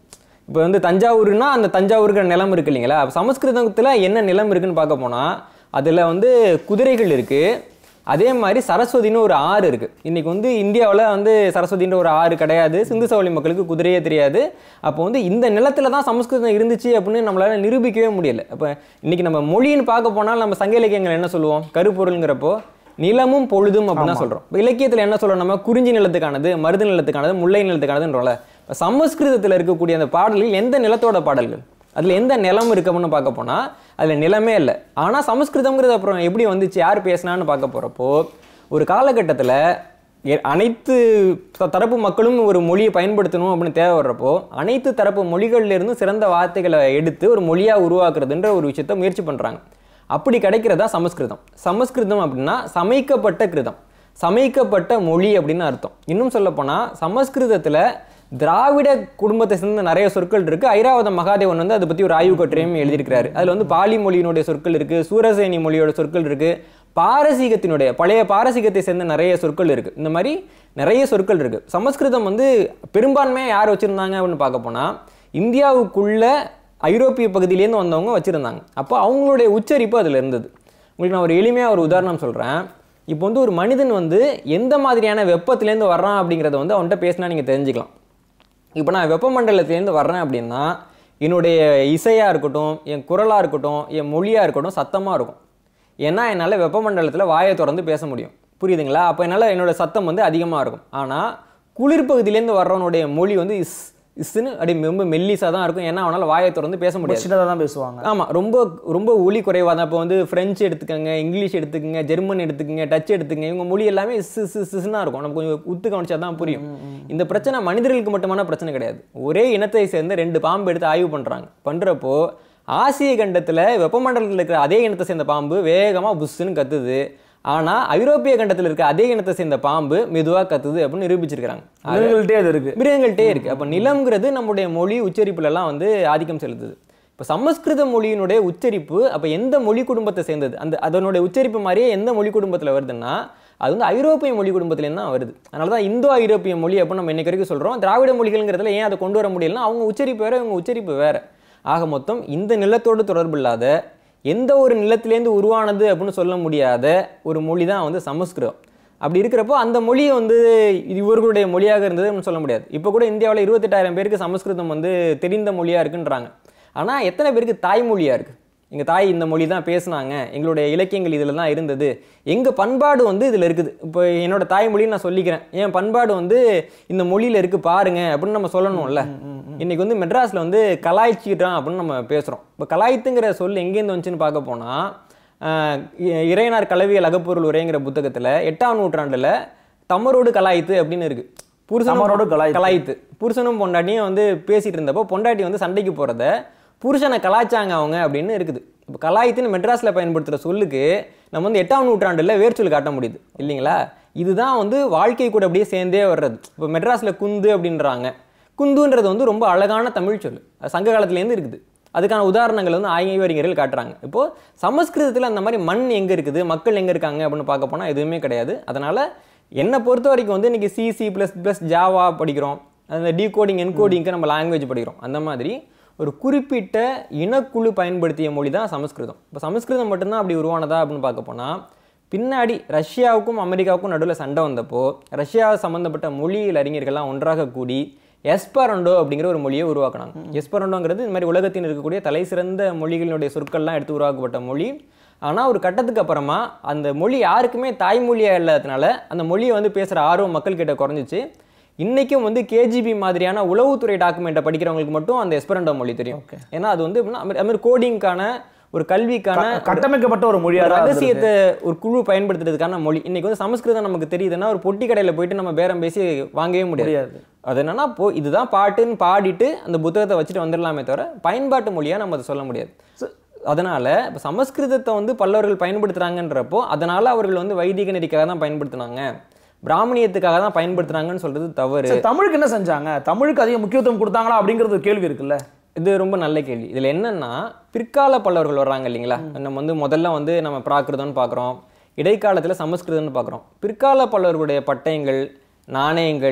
Speaker 2: இப்போ வந்து தஞ்சாவூர்னா அந்த தஞ்சாவூருக்கு நிலம் இருக்கு இல்லைங்களா அப்ப சமஸ்கிருதத்தில் என்ன நிலம் இருக்குன்னு பார்க்க போனால் அதில் வந்து குதிரைகள் இருக்குது அதே மாதிரி சரஸ்வதின்னு ஒரு ஆறு இருக்கு இன்னைக்கு வந்து இந்தியாவில் வந்து சரஸ்வதின்ற ஒரு ஆறு கிடையாது சிந்து சவளி மக்களுக்கு குதிரையே தெரியாது அப்போ வந்து இந்த நிலத்துல தான் சமஸ்கிருதம் இருந்துச்சு அப்படின்னு நம்மளால நிரூபிக்கவே முடியல அப்போ இன்னைக்கு நம்ம மொழின்னு பார்க்க போனால் நம்ம சங்க இலக்கியங்கள் என்ன சொல்லுவோம் கருப்பொருள்ங்கிறப்போ நிலமும் பொழுதும் அப்படின்னு தான் சொல்றோம் இப்போ இலக்கியத்தில் என்ன சொல்றோம் நம்ம குறிஞ்சி நிலத்துக்கானது மருது நிலத்துக்கானது முல்லை நிலத்துக்கானதுன்றோம்ல இப்போ சமஸ்கிருதத்தில் இருக்கக்கூடிய அந்த பாடல்கள் எந்த நிலத்தோட பாடல்கள் அதில் எந்த நிலம் இருக்கு அப்படின்னு பார்க்க போனால் அதில் நிலமே இல்லை ஆனால் சமஸ்கிருதம்ங்கிறது அப்புறம் எப்படி வந்துச்சு யார் பேசினான்னு பார்க்க போகிறப்போ ஒரு காலகட்டத்தில் அனைத்து த- தரப்பு மக்களும் ஒரு மொழியை பயன்படுத்தணும் அப்படின்னு தேவை வர்றப்போ அனைத்து தரப்பு மொழிகள்ல இருந்து சிறந்த வார்த்தைகளை எடுத்து ஒரு மொழியாக உருவாக்குறதுன்ற ஒரு விஷயத்தை முயற்சி பண்ணுறாங்க அப்படி கிடைக்கிறதா சமஸ்கிருதம் சமஸ்கிருதம் அப்படின்னா சமைக்கப்பட்ட கிருதம் சமைக்கப்பட்ட மொழி அப்படின்னு அர்த்தம் இன்னும் சொல்லப்போனால் சமஸ்கிருதத்தில் திராவிட குடும்பத்தை சேர்ந்த நிறைய சொற்கள் இருக்கு ஐராவத மகாதேவன் வந்து அதை பத்தி ஒரு ஆய்வு கட்டுரையும் எழுதியிருக்கிறாரு அதுல வந்து பாலி மொழியினுடைய சொற்கள் இருக்கு சூரசேனி மொழியோட சொற்கள் இருக்கு பாரசீகத்தினுடைய பழைய பாரசீகத்தை சேர்ந்த நிறைய சொற்கள் இருக்கு இந்த மாதிரி நிறைய சொற்கள் இருக்கு சமஸ்கிருதம் வந்து பெரும்பான்மையா யார் வச்சிருந்தாங்க அப்படின்னு பார்க்க போனா இந்தியாவுக்குள்ள ஐரோப்பிய பகுதியிலேருந்து வந்தவங்க வச்சிருந்தாங்க அப்போ அவங்களுடைய உச்சரிப்பு அதுல இருந்தது உங்களுக்கு நான் ஒரு எளிமையா ஒரு உதாரணம் சொல்றேன் இப்போ வந்து ஒரு மனிதன் வந்து எந்த மாதிரியான வெப்பத்திலேருந்து வர்றான் அப்படிங்கிறத வந்து அவன்கிட்ட பேசினா நீங்க தெரிஞ்சுக்கலாம் இப்போ நான் வெப்பமண்டலத்திலேருந்து வர்றேன் அப்படின்னா என்னுடைய இசையாக இருக்கட்டும் என் குரலாக இருக்கட்டும் என் மொழியாக இருக்கட்டும் சத்தமாக இருக்கும் ஏன்னா என்னால் வெப்பமண்டலத்தில் வாயை திறந்து பேச முடியும் புரியுதுங்களா அப்போ என்னால் என்னோட சத்தம் வந்து அதிகமாக இருக்கும் ஆனால் குளிர் பகுதியிலேருந்து வர்றவனுடைய மொழி வந்து இஸ் இஸ்ன்னு அப்படி ரொம்ப மெல்லிஸாக தான் இருக்கும் ஏன்னா அவனால் வாயை திறந்து பேச முடியாது
Speaker 1: சின்னதாக தான் பேசுவாங்க
Speaker 2: ஆமாம் ரொம்ப ரொம்ப ஒலி குறைவாக தான் இப்போ வந்து ஃப்ரெஞ்சு எடுத்துக்கோங்க இங்கிலீஷ் எடுத்துக்கோங்க ஜெர்மன் எடுத்துக்கோங்க டச் எடுத்துக்கங்க இவங்க மொழி எல்லாமே சிஸ் சிஸ் சிஸ்னா இருக்கும் நமக்கு கொஞ்சம் உத்து கவனிச்சா தான் புரியும் இந்த பிரச்சனை மனிதர்களுக்கு மட்டுமான பிரச்சனை கிடையாது ஒரே இனத்தை சேர்ந்த ரெண்டு பாம்பு எடுத்து ஆய்வு பண்ணுறாங்க பண்ணுறப்போ ஆசிய கண்டத்தில் வெப்பமண்டலத்தில் இருக்கிற அதே இனத்தை சேர்ந்த பாம்பு வேகமாக புஷ்ஷுன்னு கத்துது ஆனால் ஐரோப்பிய கண்டத்தில் இருக்க அதே இனத்தை சேர்ந்த பாம்பு மெதுவாக கத்துது அப்படின்னு நிரூபிச்சிருக்கிறாங்க
Speaker 1: மிருகங்கள்ட்டே அது இருக்கு
Speaker 2: மிருகங்கள்ட்டே இருக்கு அப்போ நிலம்ங்கிறது நம்முடைய மொழி உச்சரிப்புல எல்லாம் வந்து ஆதிக்கம் செலுத்துது இப்போ சமஸ்கிருத மொழியினுடைய உச்சரிப்பு அப்போ எந்த மொழி குடும்பத்தை சேர்ந்தது அந்த அதனுடைய உச்சரிப்பு மாதிரியே எந்த மொழி குடும்பத்தில் வருதுன்னா அது வந்து ஐரோப்பிய மொழி குடும்பத்துலேருந்து தான் வருது அதனால தான் இந்தோ ஐரோப்பிய மொழி அப்படின்னு நம்ம இன்னைக்கு வரைக்கும் சொல்கிறோம் திராவிட மொழிகள்ங்கிறதுல ஏன் அதை கொண்டு வர முடியலன்னா அவங்க உச்சரிப்பு வேற இவங்க உச்சரிப்பு வேற ஆக மொத்தம் இந்த நிலத்தோடு தொடர்பு இல்லாத எந்த ஒரு நிலத்திலேருந்து உருவானது அப்படின்னு சொல்ல முடியாத ஒரு மொழி தான் வந்து சமஸ்கிருதம் அப்படி இருக்கிறப்போ அந்த மொழி வந்து இது இவர்களுடைய மொழியாக இருந்தது அப்படின்னு சொல்ல முடியாது இப்போ கூட இந்தியாவில் இருபத்தெட்டாயிரம் பேருக்கு சமஸ்கிருதம் வந்து தெரிந்த மொழியாக இருக்குன்றாங்க ஆனால் எத்தனை பேருக்கு தாய்மொழியாக இருக்குது எங்கள் தாய் இந்த மொழி தான் பேசுனாங்க எங்களுடைய இலக்கியங்கள் இதில் தான் இருந்தது எங்கள் பண்பாடு வந்து இதில் இருக்குது இப்போ என்னோட தாய்மொழின்னு நான் சொல்லிக்கிறேன் என் பண்பாடு வந்து இந்த மொழியில் இருக்குது பாருங்க அப்படின்னு நம்ம சொல்லணும்ல இன்னைக்கு வந்து மெட்ராஸில் வந்து கலாய்ச்சிக்கிட்டான் அப்படின்னு நம்ம பேசுகிறோம் இப்போ கலாய்த்துங்கிற சொல் எங்கேருந்து வந்துச்சுன்னு பார்க்க போனால் ஆஹ் இ- இறையனார் கலவியல் அகப்பொருள் உரைங்கிற புத்தகத்தில் எட்டாம் நூற்றாண்டில் தமரோடு கலாய்த்து அப்படின்னு இருக்கு
Speaker 1: தமரோடு கலாய்த்து.
Speaker 2: கலாய்த்து புருஷனும் பொண்டாட்டியும் வந்து பேசிட்டு இருந்தப்போ பொண்டாட்டி வந்து சண்டைக்கு போகிறத புருஷனை கலாய்ச்சாங்க அவங்க அப்படின்னு இருக்குது இப்போ கலாய்த்துன்னு மெட்ராஸில் பயன்படுத்துகிற சொல்லுக்கு நம்ம வந்து எட்டாம் நூற்றாண்டில் வேர்ச்சொல் காட்ட முடியுது இல்லைங்களா இதுதான் வந்து வாழ்க்கை கூட அப்படியே சேர்ந்தே வர்றது இப்போ மெட்ராஸில் குந்து அப்படின்றாங்க குந்துன்றது வந்து ரொம்ப அழகான தமிழ் சொல் அது சங்க காலத்துலேருந்து இருக்குது அதுக்கான உதாரணங்கள் வந்து ஆய்வறிஞர்கள் காட்டுறாங்க இப்போ சமஸ்கிருதத்தில் அந்த மாதிரி மண் எங்கே இருக்குது மக்கள் எங்கே இருக்காங்க அப்படின்னு பார்க்க போனால் எதுவுமே கிடையாது அதனால என்னை பொறுத்த வரைக்கும் வந்து இன்னைக்கு C C plus plus Java படிக்கிறோம் அந்த டீகோடிங் என்கோடிங்க்கு நம்ம லாங்குவேஜ் படிக்கிறோம் அந்த மாதிரி ஒரு குறிப்பிட்ட இனக்குழு பயன்படுத்திய மொழி தான் சமஸ்கிருதம் இப்போ சமஸ்கிருதம் மட்டும்தான் அப்படி உருவானதா அப்படின்னு பார்க்க போனால் பின்னாடி ரஷ்யாவுக்கும் அமெரிக்காவுக்கும் நடுவில் சண்டை வந்தப்போ ரஷ்யாவை சம்மந்தப்பட்ட மொழியியல் அறிஞர்கள்லாம் ஒன்றாக கூடி எஸ்பரண்டோ அப்படிங்கிற ஒரு மொழியை உருவாக்குனாங்க எஸ்பரண்டோங்கிறது இந்த மாதிரி உலகத்தில் இருக்கக்கூடிய தலை சிறந்த மொழிகளினுடைய சொற்கள்லாம் எடுத்து உருவாக்கப்பட்ட மொழி ஆனால் ஒரு கட்டத்துக்கு அப்புறமா அந்த மொழி யாருக்குமே தாய்மொழியாக இல்லாததுனால அந்த மொழியை வந்து பேசுகிற ஆர்வம் மக்கள் கிட்ட குறைஞ்சிச்சு இன்றைக்கும் வந்து கேஜிபி மாதிரியான உளவுத்துறை டாக்குமெண்ட்டை படிக்கிறவங்களுக்கு மட்டும் அந்த எஸ்பரண்டோ மொழி தெரியும் ஏன்னா அது வந்து எப்படின்னா, அது மாதிரி கோடிங்க்கான ஒரு கல்விக்கான
Speaker 1: கட்டமைக்கப்பட்ட ஒரு மொழியாக தான் இருந்திருக்கு.
Speaker 2: ரகசியத்தை ஒரு குழு பயன்படுத்துறதுக்கான மொழி இன்னைக்கு வந்து சமஸ்கிருதம் நமக்கு தெரியுதுன்னா ஒரு பொட்டி கடையில் போயிட்டு நம்ம பேரம் பேசி வாங்கவே முடியாது
Speaker 1: முடியாது.
Speaker 2: அது என்னன்னா போ இதுதான் பாட்டுன்னு பாடிட்டு அந்த புத்தகத்தை வச்சுட்டு வந்துடலாமே தவிர பயன்பாட்டு மொழியா நம்ம அதை சொல்ல முடியாது அதனால இப்போ சமஸ்கிருதத்தை வந்து பல்லவர்கள் பயன்படுத்துறாங்கன்றப்போ அதனால அவர்கள் வந்து வைதிக நெறிக்காக தான் பயன்படுத்துனாங்க பிராமணியத்துக்காக தான் பயன்படுத்துனாங்கன்னு சொல்றது தவறு
Speaker 1: சரி, தமிழுக்கு என்ன செஞ்சாங்க தமிழுக்கு அதிக முக்கியத்துவம் கொடுத்தாங்களா அப்படிங்கிறது ஒரு கேள்வி இருக்குல்ல
Speaker 2: இது ரொம்ப நல்ல கேள்வி இதில் என்னன்னா பிற்கால பல்லவர்கள் வர்றாங்க இல்லைங்களா நம்ம வந்து முதல்ல வந்து நம்ம பிராகிருதம்னு பார்க்குறோம் இடைக்காலத்தில் சமஸ்கிருதம்னு பார்க்குறோம் பிற்கால பல்லவர்களுடைய பட்டயங்கள் நாணயங்கள்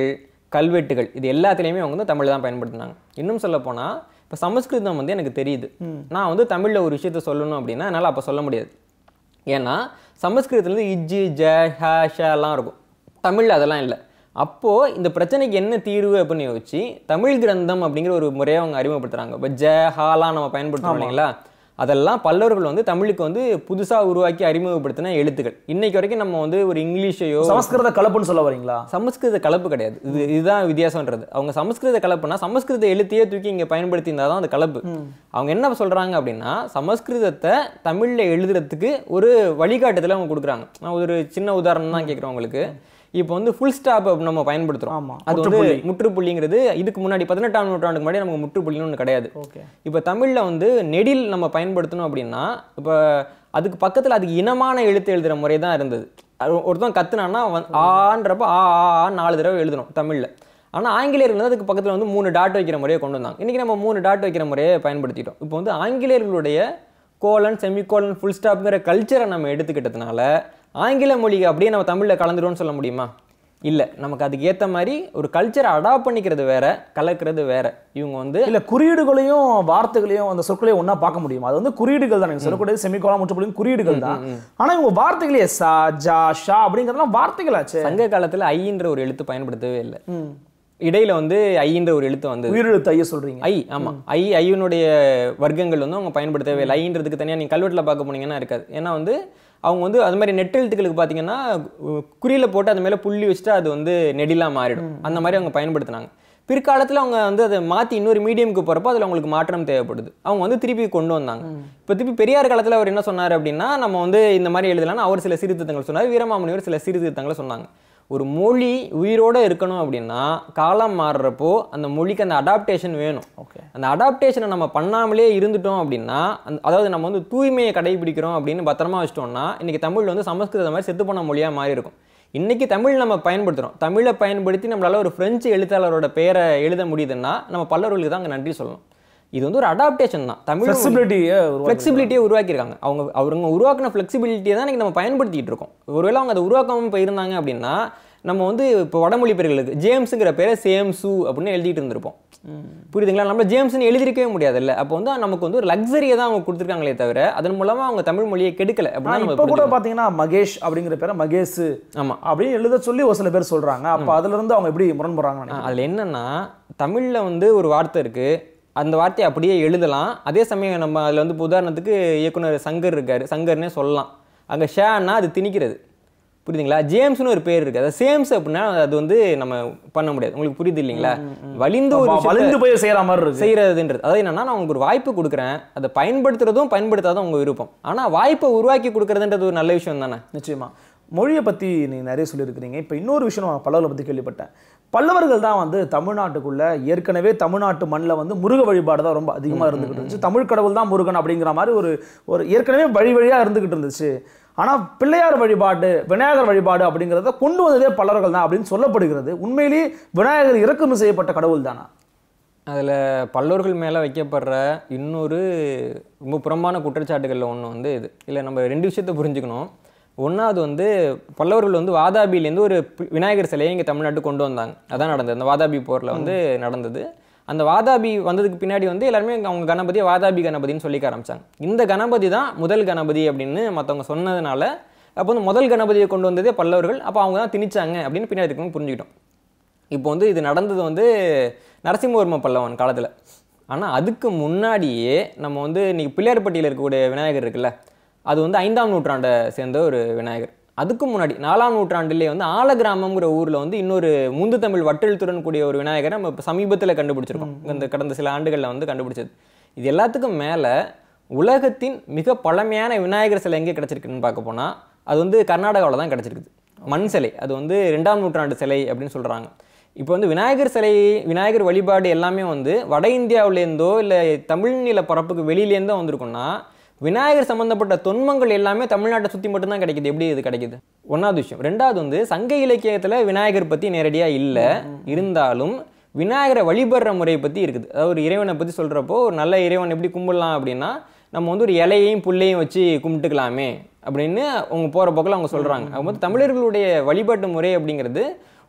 Speaker 2: கல்வெட்டுகள் இது எல்லாத்துலேயுமே அவங்க வந்து தமிழ் தான் பயன்படுத்தினாங்க இன்னும் சொல்ல போனால் இப்போ சமஸ்கிருதம் வந்து எனக்கு தெரியுது நான் வந்து தமிழில் ஒரு விஷயத்த சொல்லணும் அப்படின்னா என்னால் அப்போ சொல்ல முடியாது ஏன்னா சமஸ்கிருதத்துல இருந்து இஜ்ஜி ஜ ஹ ஷலாம் இருக்கும் தமிழில் அதெல்லாம் இல்லை அப்போது இந்த பிரச்சனைக்கு என்ன தீர்வு அப்படின்னு யோசிச்சு தமிழ் கிரந்தம் அப்படிங்கிற ஒரு முறையை அவங்க அறிமுகப்படுத்துறாங்க இப்போ ஜ ஹாலாம் நம்ம பயன்படுத்துறோம் இல்லைங்களா அதெல்லாம் பல்லவர்கள் வந்து தமிழுக்கு வந்து புதுசாக உருவாக்கி அறிமுகப்படுத்தின எழுத்துக்கள் இன்னைக்கு வரைக்கும் நம்ம வந்து ஒரு இங்கிலீஷையோ
Speaker 1: சமஸ்கிருத கலப்புன்னு சொல்ல வரீங்களா
Speaker 2: சமஸ்கிருத கலப்பு கிடையாது இது இதுதான் வித்தியாசம்ன்றது அவங்க சமஸ்கிருத கலப்புனா சமஸ்கிருத எழுத்தையே தூக்கி இங்க பயன்படுத்தி தான் அந்த கலப்பு அவங்க என்ன சொல்றாங்க அப்படின்னா சமஸ்கிருதத்தை தமிழ்ல எழுதுறதுக்கு ஒரு வழிகாட்டுதல அவங்க கொடுக்குறாங்க நான் ஒரு சின்ன உதாரணம் தான் கேட்குறேன் உங்களுக்கு இப்போ வந்து ஃபுல் ஸ்டாப் நம்ம பயன்படுத்துறோம்
Speaker 1: ஆமா.
Speaker 2: அது வந்து முற்றுப்புள்ளிங்கிறது இதுக்கு முன்னாடி பதினெட்டாம் நூற்றாண்டுக்கு முன்னாடி நமக்கு முற்றுப்புள்ளின்னு ஒன்று கிடையாது
Speaker 1: ஓகே
Speaker 2: இப்போ தமிழில் வந்து நெடில் நம்ம பயன்படுத்தணும் அப்படின்னா இப்போ அதுக்கு பக்கத்தில் அதுக்கு இனமான எழுத்து எழுதுகிற முறை தான் இருந்தது அது ஒருத்தன் கத்துனான்னா வந்து ஆன்றப்ப ஆ ஆ, ஆ நாலு தடவை எழுதணும் தமிழில் ஆனால் ஆங்கிலேயர்கள் வந்து அதுக்கு பக்கத்தில் வந்து மூணு டாட் வைக்கிற முறையை கொண்டு வந்தாங்க இன்றைக்கி நம்ம மூணு டாட் வைக்கிற முறையை பயன்படுத்திட்டோம் இப்போ வந்து ஆங்கிலேயர்களுடைய கோலன் செமிகோலன் ஃபுல் ஸ்டாப்ங்கிற கல்ச்சரை நம்ம எடுத்துக்கிட்டதுனால ஆங்கில மொழியை அப்படியே நம்ம தமிழில் கலந்துருவோம்னு சொல்ல முடியுமா இல்லை நமக்கு அதுக்கு ஏற்ற மாதிரி ஒரு கல்ச்சரை அடாப்ட் பண்ணிக்கிறது வேற கலக்கிறது வேற இவங்க வந்து
Speaker 1: இல்ல குறியீடுகளையும் வார்த்தைகளையும் அந்த சொற்களையும் ஒண்ணா பார்க்க முடியும் அது வந்து குறியீடுகள் தான் நீங்க சொல்லக்கூடிய செமிகோலா முற்றுப்புள்ளியும் குறியீடுகள் தான் ஆனா இவங்க வார்த்தைகளே சா ஜா ஷா அப்படிங்கறதெல்லாம் வார்த்தைகளாச்சே
Speaker 2: சங்க காலத்துல ஐன்ற ஒரு எழுத்து பயன்படுத்தவே இல்லை இடையில வந்து ஐன்ற ஒரு எழுத்து வந்தது
Speaker 1: உயிரெழுத்து ஐய சொல்றீங்க
Speaker 2: ஐ ஆமா ஐ ஐயனுடைய வர்க்கங்கள் வந்து அவங்க பயன்படுத்தவே இல்லை ஐன்றதுக்கு தனியா நீங்க கல்வெட்டுல பார்க்க போனீங்கன்னா இருக்காது ஏன்னா வந்து அவங்க வந்து அது மாதிரி நெட் எழுத்துக்களுக்கு பார்த்தீங்கன்னா கு- குறியில போட்டு அது மேல புள்ளி வச்சுட்டு அது வந்து நெடிலா மாறிடும் அந்த மாதிரி அவங்க பயன்படுத்தினாங்க பிற்காலத்துல அவங்க வந்து அதை மாத்தி இன்னொரு மீடியமுக்கு போறப்போ அதுல அவங்களுக்கு மாற்றம் தேவைப்படுது அவங்க வந்து திருப்பி கொண்டு வந்தாங்க இப்போ திருப்பி பெரியார் காலத்துல அவர் என்ன சொன்னார் அப்படின்னா நம்ம வந்து இந்த மாதிரி எழுதலாம்னு அவர் சில சீர்திருத்தங்கள் சொன்னார் வீரமாமுனிவர் சில சீர்திருத்தங்களை சொன்னாங்க ஒரு மொழி உயிரோட இருக்கணும் அப்படின்னா காலம் மாறுறப்போ அந்த மொழிக்கு அந்த அடாப்டேஷன் வேணும்
Speaker 1: ஓகே
Speaker 2: அந்த அடாப்டேஷனை நம்ம பண்ணாமலே இருந்துட்டோம் அப்படின்னா அந்த அதாவது நம்ம வந்து தூய்மையை கடைபிடிக்கிறோம் அப்படின்னு பத்திரமா வச்சிட்டோம்னா இன்னைக்கு தமிழ் வந்து சமஸ்கிருதம் மாதிரி செத்து போன மொழியாக மாறி இருக்கும் இன்னைக்கு தமிழ் நம்ம பயன்படுத்துறோம் தமிழை பயன்படுத்தி நம்மளால ஒரு பிரெஞ்சு எழுத்தாளரோட பெயரை எழுத முடியுதுன்னா நம்ம பல்லவர்களுக்கு தான் அங்கே நன்றி சொல்லணும் இது வந்து ஒரு அடாப்டேஷன் தான் தமிழ்
Speaker 1: ஃபிளெக்சிபிலிட்டியை
Speaker 2: ஃப்ளெக்சிபிலிட்டியை உருவாக்கியிருக்காங்க அவங்க அவங்க உருவாக்கின ஃப்ளெக்சிபிலிட்டியை தான் இன்னைக்கு நம்ம பயன்படுத்திட்டு இருக்கோம் ஒருவேளை அவங்க அதை உருவாக்காமல் போயிருந்தாங்க அப்படின்னா நம்ம வந்து இப்போ வடமொழி பேர்களுக்கு ஜேம்ஸுங்கிற பேரை சேம் சு அப்படின்னு எழுதிட்டு இருந்திருப்போம் புரியுதுங்களா நம்ம ஜேம்ஸ்னு எழுதிருக்கவே முடியாதுல்ல அப்போ வந்து நமக்கு வந்து ஒரு லக்ஸரியை தான் அவங்க கொடுத்துருக்காங்களே தவிர அதன் மூலமா அவங்க தமிழ் மொழியை கெடுக்கல அப்படின்னா நம்ம
Speaker 1: இப்ப கூட பாத்தீங்கன்னா மகேஷ் அப்படிங்கிற பேரை மகேஷ்
Speaker 2: ஆமா
Speaker 1: அப்படின்னு எழுத சொல்லி ஒரு சில பேர் சொல்றாங்க அப்ப அதுல இருந்து அவங்க எப்படி முரண்படுறாங்க
Speaker 2: ஆ, அதுல என்னன்னா தமிழ்ல வந்து ஒரு வார்த்தை இருக்கு அந்த வார்த்தையை அப்படியே எழுதலாம் அதே சமயம் நம்ம அதுல வந்து இப்ப உதாரணத்துக்கு இயக்குனர் சங்கர் இருக்காரு சங்கர்னே சொல்லலாம் அங்க ஷேன்னா அது திணிக்கிறது புரியுதுங்களா ஜேம்ஸ்னு ஒரு பேர் இருக்கு அது சேம்ஸ் அப்படின்னா அது வந்து நம்ம பண்ண முடியாது உங்களுக்கு புரியுது இல்லைங்களா வலிந்து ஒரு விஷயத்த
Speaker 1: வலிந்து போய் செய்யற மாதிரி இருக்கு
Speaker 2: செய்யறதுன்றது அதாவது என்னன்னா நான் உங்களுக்கு ஒரு வாய்ப்பு கொடுக்குறேன் அதை பயன்படுத்துறதும் பயன்படுத்தாதும் உங்க விருப்பம் ஆனா வாய்ப்பை உருவாக்கி கொடுக்கறதுன்றது ஒரு நல்ல விஷயம் தானே
Speaker 1: நிச்சயமா மொழியை பத்தி நீங்க நிறைய சொல்லியிருக்கிறீங்க இப்போ இன்னொரு விஷயம் நான் பல்லவர்களை பத்தி கேள்விப்பட்டேன் பல்லவர்கள் தான் வந்து தமிழ்நாட்டுக்குள்ள ஏற்கனவே தமிழ்நாட்டு மண்ணில் வந்து முருக வழிபாடு தான் ரொம்ப அதிகமாக இருந்துகிட்டு இருந்துச்சு தமிழ் கடவுள் தான் முருகன் அப்படிங்கிற மாதிரி ஒரு ஒரு ஏற்கனவே வழி வழியா இருந்துகிட்டு இருந்துச்சு ஆனா பிள்ளையார் வழிபாடு விநாயகர் வழிபாடு அப்படிங்கிறத கொண்டு வந்ததே பல்லவர்கள் தான் அப்படின்னு சொல்லப்படுகிறது உண்மையிலேயே விநாயகர் இறக்குமதி செய்யப்பட்ட கடவுள் தானா
Speaker 2: அதில் பல்லவர்கள் மேலே வைக்கப்படுற இன்னொரு ரொம்ப புறம்பான குற்றச்சாட்டுகளில் ஒன்று வந்து இது இல்லை நம்ம ரெண்டு விஷயத்தை புரிஞ்சுக்கணும் ஒன்றாவது வந்து பல்லவர்கள் வந்து வாதாபியிலேருந்து ஒரு பி- விநாயகர் சிலையை இங்கே தமிழ்நாட்டுக்கு கொண்டு வந்தாங்க அதான் நடந்தது அந்த வாதாபி போரில் வந்து நடந்தது அந்த வாதாபி வந்ததுக்கு பின்னாடி வந்து எல்லாருமே அவங்க கணபதியை வாதாபி கணபதின்னு சொல்லிக்க ஆரம்பிச்சாங்க இந்த கணபதி தான் முதல் கணபதி அப்படின்னு மற்றவங்க சொன்னதுனால அப்போ வந்து முதல் கணபதியை கொண்டு வந்ததே பல்லவர்கள் அப்போ அவங்க தான் திணிச்சாங்க அப்படின்னு பின்னாடி இருக்கவங்க புரிஞ்சுக்கிட்டோம் இப்போ வந்து இது நடந்தது வந்து நரசிம்மவர்ம பல்லவன் காலத்தில் ஆனால் அதுக்கு முன்னாடியே நம்ம வந்து இன்னைக்கு பிள்ளையார்பட்டியில் இருக்கக்கூடிய விநாயகர் இருக்குல்ல அது வந்து ஐந்தாம் நூற்றாண்டை சேர்ந்த ஒரு விநாயகர் அதுக்கு முன்னாடி நாலாம் நூற்றாண்டிலே வந்து ஆலகிராமம்ங்கிற ஊரில் வந்து இன்னொரு முந்து தமிழ் வட்டெழுத்துடன் கூடிய ஒரு விநாயகரை நம்ம இப்போ சமீபத்தில் கண்டுபிடிச்சிருக்கோம் இந்த கடந்த சில ஆண்டுகளில் வந்து கண்டுபிடிச்சது இது எல்லாத்துக்கும் மேலே உலகத்தின் மிக பழமையான விநாயகர் சிலை எங்கே கிடச்சிருக்குன்னு பார்க்க போனால் அது வந்து கர்நாடகாவில் தான் கிடச்சிருக்குது மண் சிலை அது வந்து ரெண்டாம் நூற்றாண்டு சிலை அப்படின்னு சொல்கிறாங்க இப்போ வந்து விநாயகர் சிலை விநாயகர் வழிபாடு எல்லாமே வந்து வட இந்தியாவிலேருந்தோ இல்லை தமிழ் நில பரப்புக்கு வெளியிலேருந்தோ வந்திருக்குன்னா விநாயகர் சம்பந்தப்பட்ட தொன்மங்கள் எல்லாமே தமிழ்நாட்டை சுற்றி மட்டும்தான் கிடைக்குது எப்படி இது கிடைக்குது ஒன்றாவது விஷயம் ரெண்டாவது வந்து சங்க இலக்கியத்தில் விநாயகர் பற்றி நேரடியாக இல்லை இருந்தாலும் விநாயகரை வழிபடுற முறையை பற்றி இருக்குது அதாவது ஒரு இறைவனை பற்றி சொல்கிறப்போ ஒரு நல்ல இறைவன் எப்படி கும்பிடலாம் அப்படின்னா நம்ம வந்து ஒரு இலையையும் புல்லையும் வச்சு கும்பிட்டுக்கலாமே அப்படின்னு அவங்க போகிற போக்கில் அவங்க சொல்கிறாங்க அவங்க வந்து தமிழர்களுடைய வழிபாட்டு முறை அப்படிங்கிறது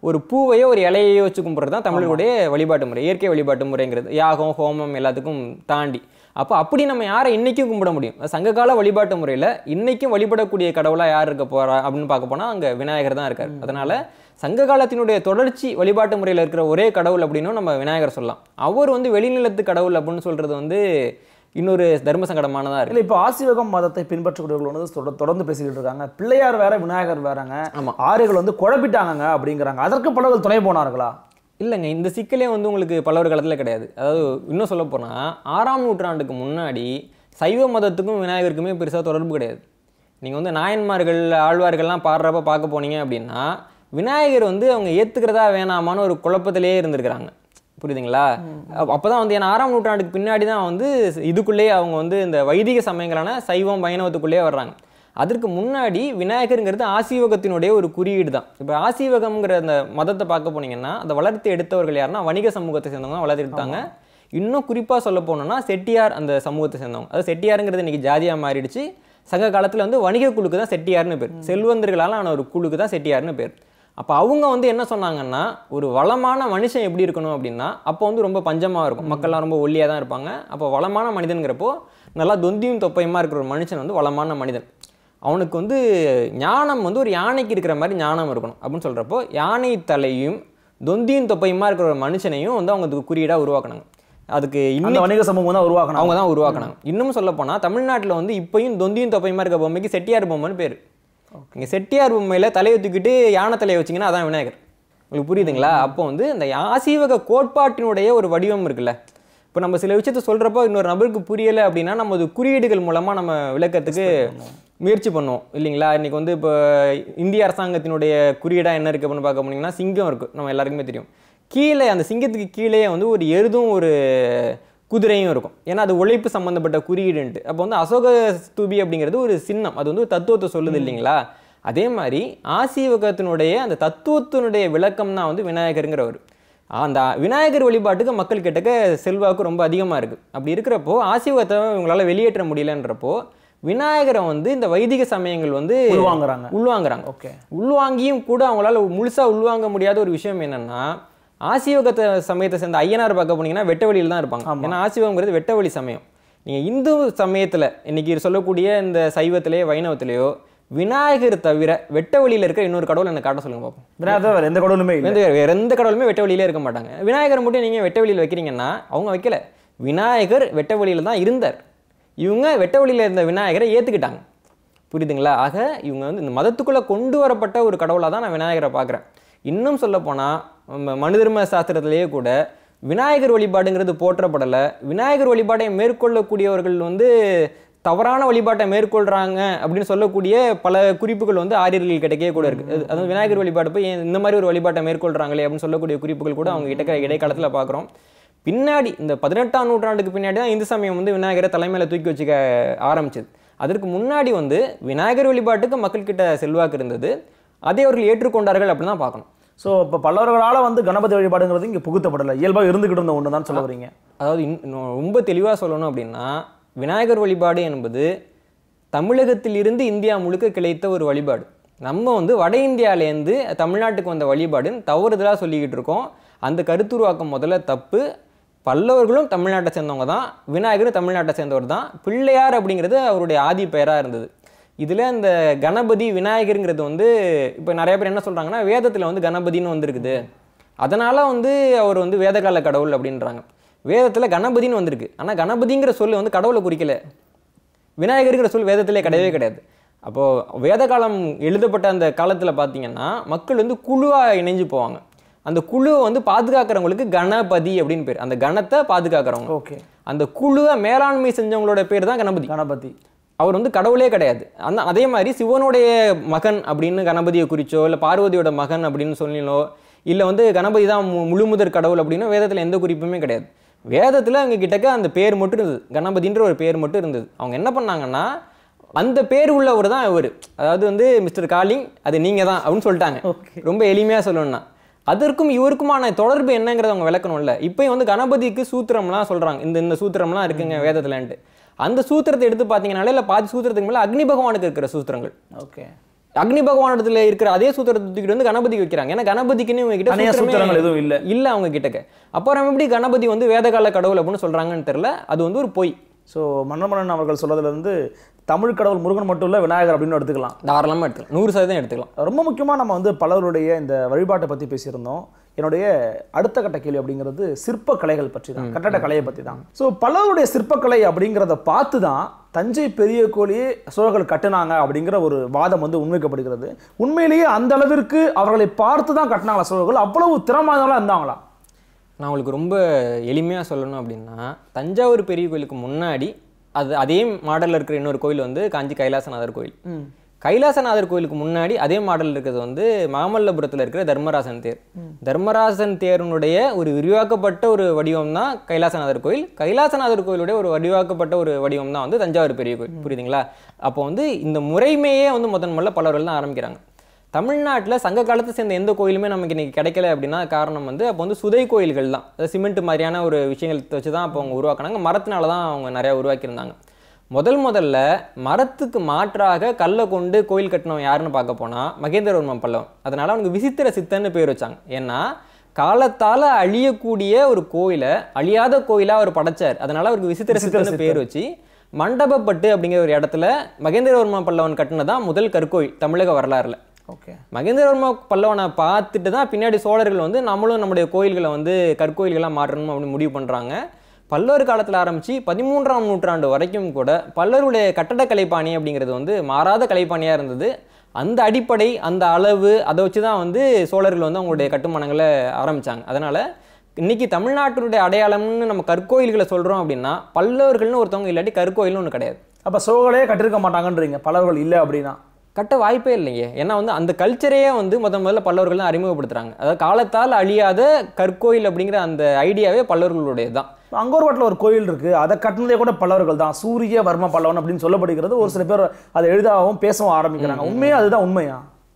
Speaker 2: ஒரு பூவையோ ஒரு இலையையோ வச்சு கும்பிட்றது தான் தமிழர்களுடைய வழிபாட்டு முறை இயற்கை வழிபாட்டு முறைங்கிறது யாகம் ஹோமம் எல்லாத்துக்கும் தாண்டி அப்போ அப்படி நம்ம யாரை இன்னைக்கும் கும்பிட முடியும் சங்ககால வழிபாட்டு முறையில் இன்னைக்கும் வழிபடக்கூடிய கடவுளா யார் இருக்க போறா அப்படின்னு பார்க்க போனா அங்க விநாயகர் தான் இருக்கார் அதனால சங்க காலத்தினுடைய தொடர்ச்சி வழிபாட்டு முறையில் இருக்கிற ஒரே கடவுள் அப்படின்னும் நம்ம விநாயகர் சொல்லலாம் அவர் வந்து வெளிநிலத்து கடவுள் அப்படின்னு சொல்றது வந்து இன்னொரு தர்ம சங்கடமானதா இருக்கு
Speaker 1: இல்லை இப்போ ஆசிவகம் மதத்தை பின்பற்றக்கூடியவர்கள் வந்து தொட- தொடர்ந்து பேசிக்கிட்டு இருக்காங்க பிள்ளையார் வேற விநாயகர் வேறங்க
Speaker 2: ஆமா.
Speaker 1: ஆரியர்கள் வந்து குழப்பிட்டாங்கங்க அப்படிங்கிறாங்க அதற்கு பலர்கள் துணை போனார்களா
Speaker 2: இல்லைங்க இந்த சிக்கலே வந்து உங்களுக்கு பல்லவர் காலத்தில் கிடையாது அதாவது இன்னும் சொல்ல போனால் ஆறாம் நூற்றாண்டுக்கு முன்னாடி சைவ மதத்துக்கும் விநாயகருக்குமே பெருசாக தொடர்பு கிடையாது நீங்கள் வந்து நாயன்மார்கள் ஆழ்வார்கள்லாம் பாடுறப்ப பார்க்க போனீங்க அப்படின்னா விநாயகர் வந்து அவங்க ஏற்றுக்கிறதா வேணாமான்னு ஒரு குழப்பத்திலே இருந்திருக்கிறாங்க புரியுதுங்களா அப்ப- அப்பதான் வந்து ஏன்னா ஆறாம் நூற்றாண்டுக்கு பின்னாடி தான் வந்து இதுக்குள்ளேயே அவங்க வந்து இந்த வைதிக சமயங்களான சைவம் வைணவத்துக்குள்ளேயே வர்றாங்க அதற்கு முன்னாடி விநாயகருங்கிறது ஆசீவகத்தினுடைய ஒரு குறியீடு தான் இப்போ ஆசீவகம்ங்கிற அந்த மதத்தை பார்க்க போனீங்கன்னா அதை வளர்த்து எடுத்தவர்கள் யாருன்னா வணிக சமூகத்தை சேர்ந்தவங்க தான் வளர்த்து எடுத்தாங்க இன்னும் குறிப்பாக சொல்ல போனோம்னா செட்டியார் அந்த சமூகத்தை சேர்ந்தவங்க அது செட்டியாருங்கிறது இன்னைக்கு ஜாதியாக மாறிடுச்சு சங்க காலத்தில் வந்து வணிக குழுக்கு தான் செட்டியார்னு பேர் செல்வந்தர்களால் ஆன ஒரு குழுக்கு தான் செட்டியார்னு பேர் அப்போ அவங்க வந்து என்ன சொன்னாங்கன்னா ஒரு வளமான மனுஷன் எப்படி இருக்கணும் அப்படின்னா அப்போ வந்து ரொம்ப பஞ்சமாக இருக்கும் மக்கள்லாம் ரொம்ப ஒல்லியாக தான் இருப்பாங்க அப்போ வளமான மனிதன்கிறப்போ நல்லா தொந்தியும் தொப்பையுமா இருக்கிற ஒரு மனுஷன் வந்து வளமான மனிதன் அவனுக்கு வந்து ஞானம் வந்து ஒரு யானைக்கு இருக்கிற மாதிரி ஞானம் இருக்கணும் அப்படின்னு சொல்கிறப்போ யானை தலையும் தொந்தியும் தொப்பையுமா இருக்கிற ஒரு மனுஷனையும் வந்து அவங்க அதுக்கு குறியீடாக உருவாக்குனாங்க அதுக்கு
Speaker 1: அந்த
Speaker 2: இன்னும்
Speaker 1: வணிக சமூகம் தான் உருவாக்கணும்
Speaker 2: அவங்க தான் உருவாக்குனாங்க இன்னும் சொல்ல போனா தமிழ்நாட்டில் வந்து இப்பயும் தொந்தியும் தொப்பையுமா இருக்க பொம்மைக்கு செட்டியார் பொம்மைன்னு பேர் இங்கே செட்டியார் பொம்மையில தலையை தூக்கிட்டு யானை தலையை வச்சிங்கன்னா அதான் விநாயகர் உங்களுக்கு புரியுதுங்களா அப்போ வந்து இந்த ஆசீவக கோட்பாட்டினுடைய ஒரு வடிவம் இருக்குல்ல இப்போ நம்ம சில விஷயத்த சொல்றப்போ இன்னொரு நபருக்கு புரியலை அப்படின்னா நம்ம அது குறியீடுகள் மூலமா நம்ம விளக்கத்துக்கு முயற்சி பண்ணுவோம் இல்லைங்களா இன்னைக்கு வந்து இப்போ இந்திய அரசாங்கத்தினுடைய குறியீடா என்ன இருக்கு அப்படின்னு பார்க்க போனீங்கன்னா சிங்கம் இருக்கு நம்ம எல்லாருக்குமே தெரியும் கீழே அந்த சிங்கத்துக்கு கீழே வந்து ஒரு எருதும் ஒரு குதிரையும் இருக்கும் ஏன்னா அது உழைப்பு சம்பந்தப்பட்ட குறியீடுன்ட்டு அப்போ வந்து அசோக ஸ்தூபி அப்படிங்கிறது ஒரு சின்னம் அது வந்து ஒரு தத்துவத்தை சொல்லுது இல்லைங்களா அதே மாதிரி ஆசீவகத்தினுடைய அந்த தத்துவத்தினுடைய விளக்கம் தான் வந்து விநாயகருங்கிறவர் அந்த விநாயகர் வழிபாட்டுக்கு மக்கள் கிட்டக்க செல்வாக்கு ரொம்ப அதிகமாக இருக்குது அப்படி இருக்கிறப்போ ஆசீவகத்தை இவங்களால வெளியேற்ற முடியலன்றப்போ விநாயகரை வந்து இந்த வைதிக சமயங்கள் வந்து
Speaker 1: உள்வாங்குறாங்க
Speaker 2: உள்வாங்குறாங்க
Speaker 1: ஓகே
Speaker 2: உள்வாங்கியும் கூட அவங்களால முழுசா உள்வாங்க முடியாத ஒரு விஷயம் என்னன்னா ஆசீவகத்தை சமயத்தை சேர்ந்த ஐயனார் பார்க்க போனீங்கன்னா வெட்ட வழியில் தான் இருப்பாங்க ஏன்னா ஆசீவகங்கிறது வெட்ட வழி சமயம் நீங்க இந்து சமயத்துல இன்னைக்கு சொல்லக்கூடிய இந்த சைவத்திலேயோ வைணவத்திலேயோ விநாயகர் தவிர வெட்ட வழியில இருக்கிற இன்னொரு கடவுள் எனக்கு காட்ட சொல்லுங்க பார்ப்போம்
Speaker 1: விநாயகர் வேற எந்த கடவுளுமே இல்லை
Speaker 2: வேற வேற எந்த கடவுளுமே வெட்ட வழியிலே இருக்க மாட்டாங்க விநாயகர் மட்டும் நீங்க வெட்ட வழியில் வைக்கிறீங்கன்னா அவங்க வைக்கல விநாயகர் வெட்ட வழியில தான் இருந்தார் இவங்க வெட்ட வழியில இருந்த விநாயகரை ஏத்துக்கிட்டாங்க புரியுதுங்களா ஆக இவங்க வந்து இந்த மதத்துக்குள்ள கொண்டு வரப்பட்ட ஒரு கடவுளாக தான் நான் விநாயகரை பார்க்குறேன் இன்னும் சொல்ல போனால் மனு தர்ம சாஸ்திரத்திலேயே கூட விநாயகர் வழிபாடுங்கிறது போற்றப்படலை விநாயகர் வழிபாட்டை மேற்கொள்ளக்கூடியவர்கள் வந்து தவறான வழிபாட்டை மேற்கொள்றாங்க அப்படின்னு சொல்லக்கூடிய பல குறிப்புகள் வந்து ஆரியர்கள் கிட்டக்கே கூட இருக்கு அது- அதுவும் விநாயகர் வழிபாடு போய் ஏன் இந்த மாதிரி ஒரு வழிபாட்டை மேற்கொள்றாங்களே அப்படின்னு சொல்லக்கூடிய குறிப்புகள் கூட அவங்க கிட்ட இடைக்காலத்தில் பார்க்குறோம் பின்னாடி இந்த பதினெட்டாம் நூற்றாண்டுக்கு பின்னாடி தான் இந்து சமயம் வந்து விநாயகரை தலைமையில தூக்கி வச்சுக்க ஆரம்பிச்சது அதற்கு முன்னாடி வந்து விநாயகர் வழிபாட்டுக்கு மக்கள்கிட்ட செல்வாக்கு இருந்தது அதை அவர்கள் ஏற்றுக்கொண்டார்கள் அப்படின்னு தான் பார்க்கணும்
Speaker 1: ஸோ இப்போ பல்லவர்களால வந்து கணபதி வழிபாடுங்கிறது இங்கே புகுத்தப்படலை இயல்பாக இருந்துகிட்டு இருந்த ஒன்று தான் சொல்ல வரீங்க
Speaker 2: அதாவது இன்- இன்னும் ரொம்ப தெளிவாக சொல்லணும் அப்படின்னா விநாயகர் வழிபாடு என்பது தமிழகத்திலிருந்து இந்தியா முழுக்க கிளைத்த ஒரு வழிபாடு நம்ம வந்து வட இந்தியாவிலேருந்து தமிழ்நாட்டுக்கு வந்த வழிபாடுன்னு தவறுதலாக சொல்லிக்கிட்டு இருக்கோம் அந்த கருத்துருவாக்கம் முதல்ல தப்பு பல்லவர்களும் தமிழ்நாட்டை சேர்ந்தவங்க தான் விநாயகரும் தமிழ்நாட்டை சேர்ந்தவர் தான் பிள்ளையார் அப்படிங்கிறது அவருடைய ஆதி பெயராக இருந்தது இதில் இந்த கணபதி விநாயகருங்கிறது வந்து இப்போ நிறைய பேர் என்ன சொல்கிறாங்கன்னா வேதத்தில் வந்து கணபதின்னு வந்திருக்குது அதனால் வந்து அவர் வந்து வேதகால கடவுள் அப்படின்றாங்க வேதத்தில் கணபதின்னு வந்திருக்கு ஆனால் கணபதிங்கிற சொல் வந்து கடவுளை குறிக்கல விநாயகருங்கிற சொல் வேதத்திலே கிடையவே கிடையாது அப்போது வேத காலம் எழுதப்பட்ட அந்த காலத்தில் பார்த்தீங்கன்னா மக்கள் வந்து குழுவாக இணைஞ்சு போவாங்க அந்த குழுவை வந்து பாதுகாக்கிறவங்களுக்கு கணபதி அப்படின்னு பேர் அந்த கணத்தை பாதுகாக்கிறவங்க
Speaker 1: ஓகே
Speaker 2: அந்த குழுவை மேலாண்மை செஞ்சவங்களோட பேர் தான் கணபதி
Speaker 1: கணபதி
Speaker 2: அவர் வந்து கடவுளே கிடையாது அந்த அதே மாதிரி சிவனுடைய மகன் அப்படின்னு கணபதியை குறிச்சோ இல்லை பார்வதியோட மகன் அப்படின்னு சொல்லினோ இல்லை வந்து கணபதி தான் மு- முழுமுதற் கடவுள் அப்படின்னு வேதத்தில் எந்த குறிப்புமே கிடையாது வேதத்தில் அவங்க கிட்டக்க அந்த பேர் மட்டும் இருந்தது கணபதின்ற ஒரு பேர் மட்டும் இருந்தது அவங்க என்ன பண்ணாங்கன்னா அந்த பேர் உள்ளவர் தான் இவர் அதாவது வந்து மிஸ்டர் காலிங் அது நீங்கள் தான் அப்படின்னு சொல்லிட்டாங்க
Speaker 1: Okay.
Speaker 2: ரொம்ப எளிமையாக சொல்லணும்னா அதற்கும் இவருக்குமான தொடர்பு என்னங்கிறத அவங்க விளக்கணும்ல இப்பயும் வந்து கணபதிக்கு சூத்திரம்லாம் சொல்றாங்க இந்த இந்த சூத்திரம்லாம் இருக்குங்க வேதத்துலன்ட்டு அந்த சூத்திரத்தை எடுத்து பார்த்தீங்கனாலே இல்லை பாதி சூத்திரத்துக்கு மேலே அக்னி பகவானுக்கு இருக்கிற சூத்திரங்கள்
Speaker 1: ஓகே
Speaker 2: அக்னி பகவானிடத்துல இருக்கிற அதே சூத்திரத்தை தூக்கிட்டு வந்து கணபதிக்கு வைக்கிறாங்க ஏன்னா கணபதிக்குன்னு இவங்க கிட்ட
Speaker 1: தனியா
Speaker 2: சூத்திரமே
Speaker 1: சூத்திரங்கள் எதுவும் இல்ல
Speaker 2: இல்ல அவங்க கிட்டக்க அப்புறம் எப்படி கணபதி வந்து வேதகால கடவுள் அப்படின்னு சொல்றாங்கன்னு தெரியல அது வந்து ஒரு பொய்
Speaker 1: ஸோ மன்னமன்னன் அவர்கள் சொல்றதுல இருந்து தமிழ் கடவுள் முருகன் மட்டும் இல்லை விநாயகர் அப்படின்னு எடுத்துக்கலாம்
Speaker 2: தாராளமா எடுத்துக்கலாம் நூறு சதவீதம் எடுத்துக்கலாம்
Speaker 1: ரொம்ப முக்கியமாக நம்ம வந்து பலருடைய இந்த வழிபாட்டை பற்றி பேசியிருந்தோம் என்னுடைய அடுத்த கட்ட கேள்வி அப்படிங்கிறது சிற்பக்கலைகள் பற்றி தான் கட்டடக்கலையை பற்றி தான் ஸோ பலருடைய சிற்பக்கலை அப்படிங்கிறத பார்த்து தான் தஞ்சை பெரிய கோழியே சோழர்கள் கட்டுனாங்க அப்படிங்கிற ஒரு வாதம் வந்து முன்வைக்கப்படுகிறது உண்மையிலேயே அந்த அளவிற்கு அவர்களை பார்த்து தான் கட்டினாங்களா சோழர்கள் அவ்வளவு திறமாதவங்களா இருந்தாங்களா
Speaker 2: நான் உங்களுக்கு ரொம்ப எளிமையாக சொல்லணும் அப்படின்னா தஞ்சாவூர் பெரிய கோயிலுக்கு முன்னாடி அது அதே மாடலில் இருக்கிற இன்னொரு கோயில் வந்து காஞ்சி கைலாசநாதர் கோயில் கைலாசநாதர் கோயிலுக்கு முன்னாடி அதே மாடல் இருக்கிறது வந்து மாமல்லபுரத்தில் இருக்கிற தர்மராசன் தேர் தர்மராசன் தேரனுடைய ஒரு விரிவாக்கப்பட்ட ஒரு வடிவம் தான் கைலாசநாதர் கோயில் கைலாசநாதர் கோயிலுடைய ஒரு வடிவாக்கப்பட்ட ஒரு வடிவம் தான் வந்து தஞ்சாவூர் பெரிய கோயில் புரியுதுங்களா அப்போ வந்து இந்த முறைமையே வந்து முதன் முதல்ல பலர்கள் தான் ஆரம்பிக்கிறாங்க தமிழ்நாட்டில் சங்க காலத்தை சேர்ந்த எந்த கோயிலுமே நமக்கு இன்னைக்கு கிடைக்கல அப்படின்னா காரணம் வந்து அப்போ வந்து சுதை கோயில்கள் தான் அதாவது சிமெண்ட் மாதிரியான ஒரு விஷயங்கள் வச்சு தான் அப்போ அவங்க உருவாக்குனாங்க மரத்தினால தான் அவங்க நிறையா உருவாக்கியிருந்தாங்க முதல் முதல்ல மரத்துக்கு மாற்றாக கல்லை கொண்டு கோயில் கட்டினவன் யாருன்னு பார்க்க போனால் மகேந்திரவர்மன் பல்லவன் அதனால அவனுக்கு விசித்திர சித்தன்னு பேர் வச்சாங்க ஏன்னா காலத்தால் அழியக்கூடிய ஒரு கோயிலை அழியாத கோயிலாக அவர் படைச்சார் அதனால அவருக்கு விசித்திர சித்தன்னு பேர் வச்சு மண்டபப்பட்டு அப்படிங்கிற ஒரு இடத்துல மகேந்திரவர்ம பல்லவன் கட்டினதான் முதல் கற்கோயில் தமிழக வரலாறுல
Speaker 1: ஓகே
Speaker 2: மகேந்திரவர்ம பல்லவனை பார்த்துட்டு தான் பின்னாடி சோழர்கள் வந்து நம்மளும் நம்முடைய கோயில்களை வந்து கற்கோயில்களாக மாற்றணும் அப்படின்னு முடிவு பண்ணுறாங்க பல்லவர் காலத்தில் ஆரம்பித்து பதிமூன்றாம் நூற்றாண்டு வரைக்கும் கூட பல்லவருடைய கட்டட கலைப்பாணி அப்படிங்கிறது வந்து மாறாத கலைப்பாணியாக இருந்தது அந்த அடிப்படை அந்த அளவு அதை வச்சு தான் வந்து சோழர்கள் வந்து அவங்களுடைய கட்டுமானங்களை ஆரம்பித்தாங்க அதனால் இன்னைக்கு தமிழ்நாட்டினுடைய அடையாளம்னு நம்ம கற்கோயில்களை சொல்கிறோம் அப்படின்னா பல்லவர்கள்னு ஒருத்தவங்க இல்லாட்டி கற்கோயில்னு ஒன்று கிடையாது
Speaker 1: அப்போ சோழர்களே கட்டிருக்க மாட்டாங்கன்றீங்க பலர்கள் இல்லை அப்படின்னா
Speaker 2: கட்ட வாய்ப்பே இல்லைங்க ஏன்னா வந்து அந்த கல்ச்சரையே வந்து முத முதல்ல பல்லவர்கள் தான் அறிமுகப்படுத்துறாங்க அதாவது காலத்தால் அழியாத கற்கோயில் அப்படிங்கிற அந்த ஐடியாவே பல்லவர்களுடையது தான்
Speaker 1: அங்கோர்வாட்டில் ஒரு கோயில் இருக்கு அதை கட்டினதே கூட பல்லவர்கள் தான் சூரிய வர்ம பல்லவன் அப்படின்னு சொல்லப்படுகிறது ஒரு சில பேர் அதை எழுதாவும் பேசவும் ஆரம்பிக்கிறாங்க உண்மையா அதுதான் உண்மையா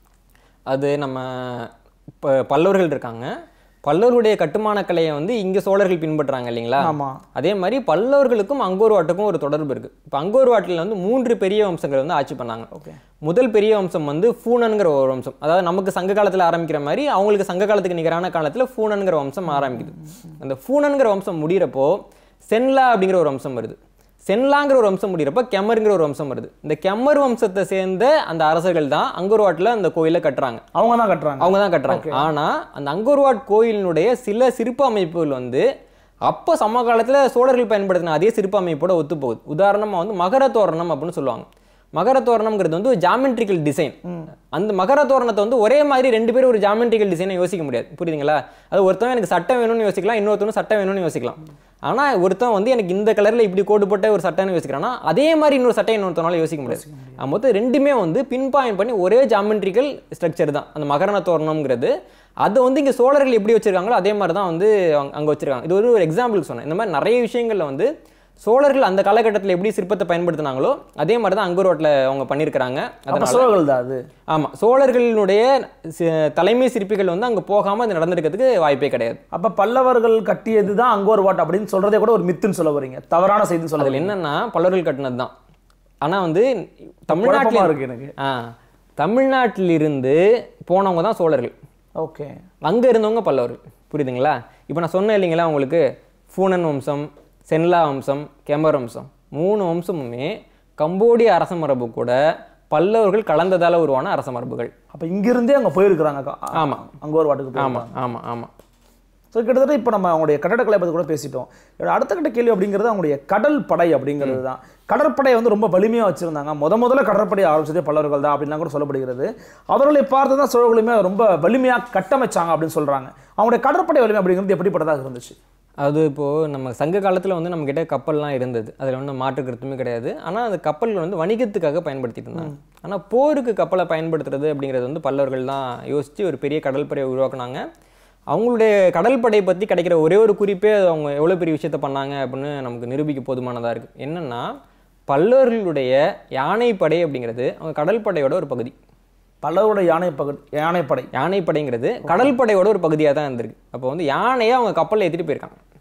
Speaker 2: அது நம்ம இப்போ பல்லவர்கள் இருக்காங்க பல்லவருடைய கட்டுமான கலையை வந்து இங்கே சோழர்கள் பின்பற்றுறாங்க இல்லைங்களா
Speaker 1: ஆமா
Speaker 2: அதே மாதிரி பல்லவர்களுக்கும் அங்கோர்வாட்டுக்கும் ஒரு தொடர்பு இருக்கு இப்போ அங்கோர்வாட்டில் வந்து மூன்று பெரிய வம்சங்கள் வந்து ஆட்சி பண்ணாங்க
Speaker 1: ஓகே
Speaker 2: முதல் பெரிய வம்சம் வந்து ஃபூனன்கிற ஒரு வம்சம் அதாவது நமக்கு சங்க காலத்தில் ஆரம்பிக்கிற மாதிரி அவங்களுக்கு சங்க காலத்துக்கு நிகரான காலத்தில் ஃபூனன்கிற வம்சம் ஆரம்பிக்குது அந்த ஃபூனன்கிற வம்சம் முடிகிறப்போ சென்லா அப்படிங்கிற ஒரு வம்சம் வருது சென்லாங்கிற ஒரு வம்சம் முடிகிறப்ப கெமருங்கிற ஒரு வம்சம் வருது இந்த கெமர் வம்சத்தை சேர்ந்த அந்த அரசர்கள் தான் அங்கோர்வாட்டில் அந்த கோயிலை கட்டுறாங்க
Speaker 1: அவங்க தான் கட்டுறாங்க
Speaker 2: அவங்க தான் கட்டுறாங்க ஆனா அந்த அங்கோர்வாட் கோயிலினுடைய சில சிற்ப அமைப்புகள் வந்து அப்போ சமகாலத்துல சோழர்கள் பயன்படுத்தின அதே சிற்ப அமைப்போட ஒத்து போகுது உதாரணமா வந்து மகர தோரணம் அப்படின்னு சொல்லுவாங்க மகர தோரணம்ங்கிறது வந்து ஒரு ஜாமெட்ரிக்கல் டிசைன் அந்த மகர தோரணத்தை வந்து ஒரே மாதிரி ரெண்டு பேரும் ஒரு ஜாமெட்ரிக்கல் டிசைனை யோசிக்க முடியாது புரியுதுங்களா அது ஒருத்தன் எனக்கு சட்டம் வேணும்னு யோசிக்கலாம் இன்னொருத்தனும் சட்டம் வேணும்னு யோசிக்கலாம் ஆனா ஒருத்தன் வந்து எனக்கு இந்த கலர்ல இப்படி கோடு போட்ட ஒரு சட்டைன்னு யோசிக்கிறான்னா அதே மாதிரி இன்னொரு சட்டை இன்னொருத்தனால யோசிக்க முடியாது ஆக மொத்தம் ரெண்டுமே வந்து பின் பாயிண்ட் பண்ணி ஒரே ஜாமெட்ரிக்கல் ஸ்ட்ரக்சர் தான் அந்த மகரண தோரணம்ங்கிறது அதை வந்து இங்கே சோழர்கள் எப்படி வச்சிருக்காங்களோ அதே மாதிரி தான் வந்து அங்கே வச்சிருக்காங்க இது ஒரு ஒரு எக்ஸாம்பிள் சொன்னேன் இந்த மாதிரி நிறைய விஷயங்கள்ல வந்து சோழர்கள் அந்த காலகட்டத்தில் எப்படி சிற்பத்தை பயன்படுத்தினாங்களோ அதே மாதிரி தான் அங்கூரோட்டில் அவங்க பண்ணியிருக்கிறாங்க
Speaker 1: அப்ப
Speaker 2: அதனால
Speaker 1: சோழர்கள் தான் அது
Speaker 2: ஆமாம் சோழர்களுடைய சி- தலைமை சிற்பிகள் வந்து அங்கே போகாமல் அது நடந்திருக்கிறதுக்கு வாய்ப்பே கிடையாது
Speaker 1: அப்ப பல்லவர்கள் கட்டியது தான் அங்கோர்வாட் அப்படின்னு சொல்றதே கூட ஒரு மித்துன்னு சொல்ல வரீங்க தவறான செய்தின்னு சொல்ல
Speaker 2: அதில் என்னன்னா பல்லவர்கள் கட்டினது தான் ஆனால் வந்து
Speaker 1: குழப்பமா
Speaker 2: தமிழ்நாட்டில்
Speaker 1: இருக்கு எனக்கு
Speaker 2: ஆ தமிழ்நாட்டிலிருந்து போனவங்க தான் சோழர்கள்
Speaker 1: ஓகே
Speaker 2: அங்கே இருந்தவங்க பல்லவர்கள் புரியுதுங்களா இப்போ நான் சொன்னேன் இல்லைங்களா உங்களுக்கு ஃபூனன் வம்சம் சென்லா வம்சம் கெமர் வம்சம் மூணு வம்சமுமே கம்போடிய அரச மரபு கூட பல்லவர்கள் கலந்ததால உருவான அரச மரபுகள்
Speaker 1: அப்ப இங்கிருந்தே அங்க போயிருக்கிறாங்க
Speaker 2: ஆமா.
Speaker 1: அங்கோர்வாட்டுக்கு
Speaker 2: ஆமா ஆமா ஆமா
Speaker 1: ஸோ கிட்டத்தட்ட இப்போ நம்ம அவங்களுடைய கட்டடக்கலை பற்றி கூட பேசிட்டோம் இதோட அடுத்த கட்ட கேள்வி அப்படிங்கிறது அவங்களுடைய கடல் படை அப்படிங்கிறது தான் கடற்படை வந்து ரொம்ப வலிமையாக வச்சுருந்தாங்க முத முதல்ல கடற்படை ஆரம்பிச்சதே பல்லவர்கள் தான் அப்படின்லாம் கூட சொல்லப்படுகிறது அவர்களை பார்த்து தான் சோழர்களுமே ரொம்ப வலிமையாக கட்டமைச்சாங்க அப்படின்னு சொல்கிறாங்க அவங்களுடைய கடற்படை வலிமை அப்படிங்கிறது எப்படிப்பட்டதாக இருந்துச்சு
Speaker 2: அது இப்போது நம்ம சங்க காலத்தில் வந்து நம்மக்கிட்ட கப்பல்லாம் இருந்தது அதில் ஒன்றும் மாற்று கருத்துமே கிடையாது ஆனால் அந்த கப்பல்கள் வந்து வணிகத்துக்காக பயன்படுத்திட்டு இருந்தாங்க ஆனால் போருக்கு கப்பலை பயன்படுத்துறது அப்படிங்கிறது வந்து பல்லவர்கள் தான் யோசித்து ஒரு பெரிய கடற்படையை உருவாக்குனாங்க அவங்களுடைய கடற்படை பற்றி கிடைக்கிற ஒரே ஒரு குறிப்பே அது அவங்க எவ்வளோ பெரிய விஷயத்த பண்ணாங்க அப்படின்னு நமக்கு நிரூபிக்க போதுமானதாக இருக்குது என்னென்னா பல்லவர்களுடைய யானைப்படை அப்படிங்கிறது அவங்க கடற்படையோட ஒரு பகுதி
Speaker 1: பல்லவருடைய யானை பகை யானைப்படை
Speaker 2: யானைப்படைங்கிறது கடற்படையோட ஒரு பகுதியாக தான் இருந்திருக்கு அப்போ வந்து யானையை அவங்க கப்பலில் ஏற்றிட்டு போயிருக்காங்க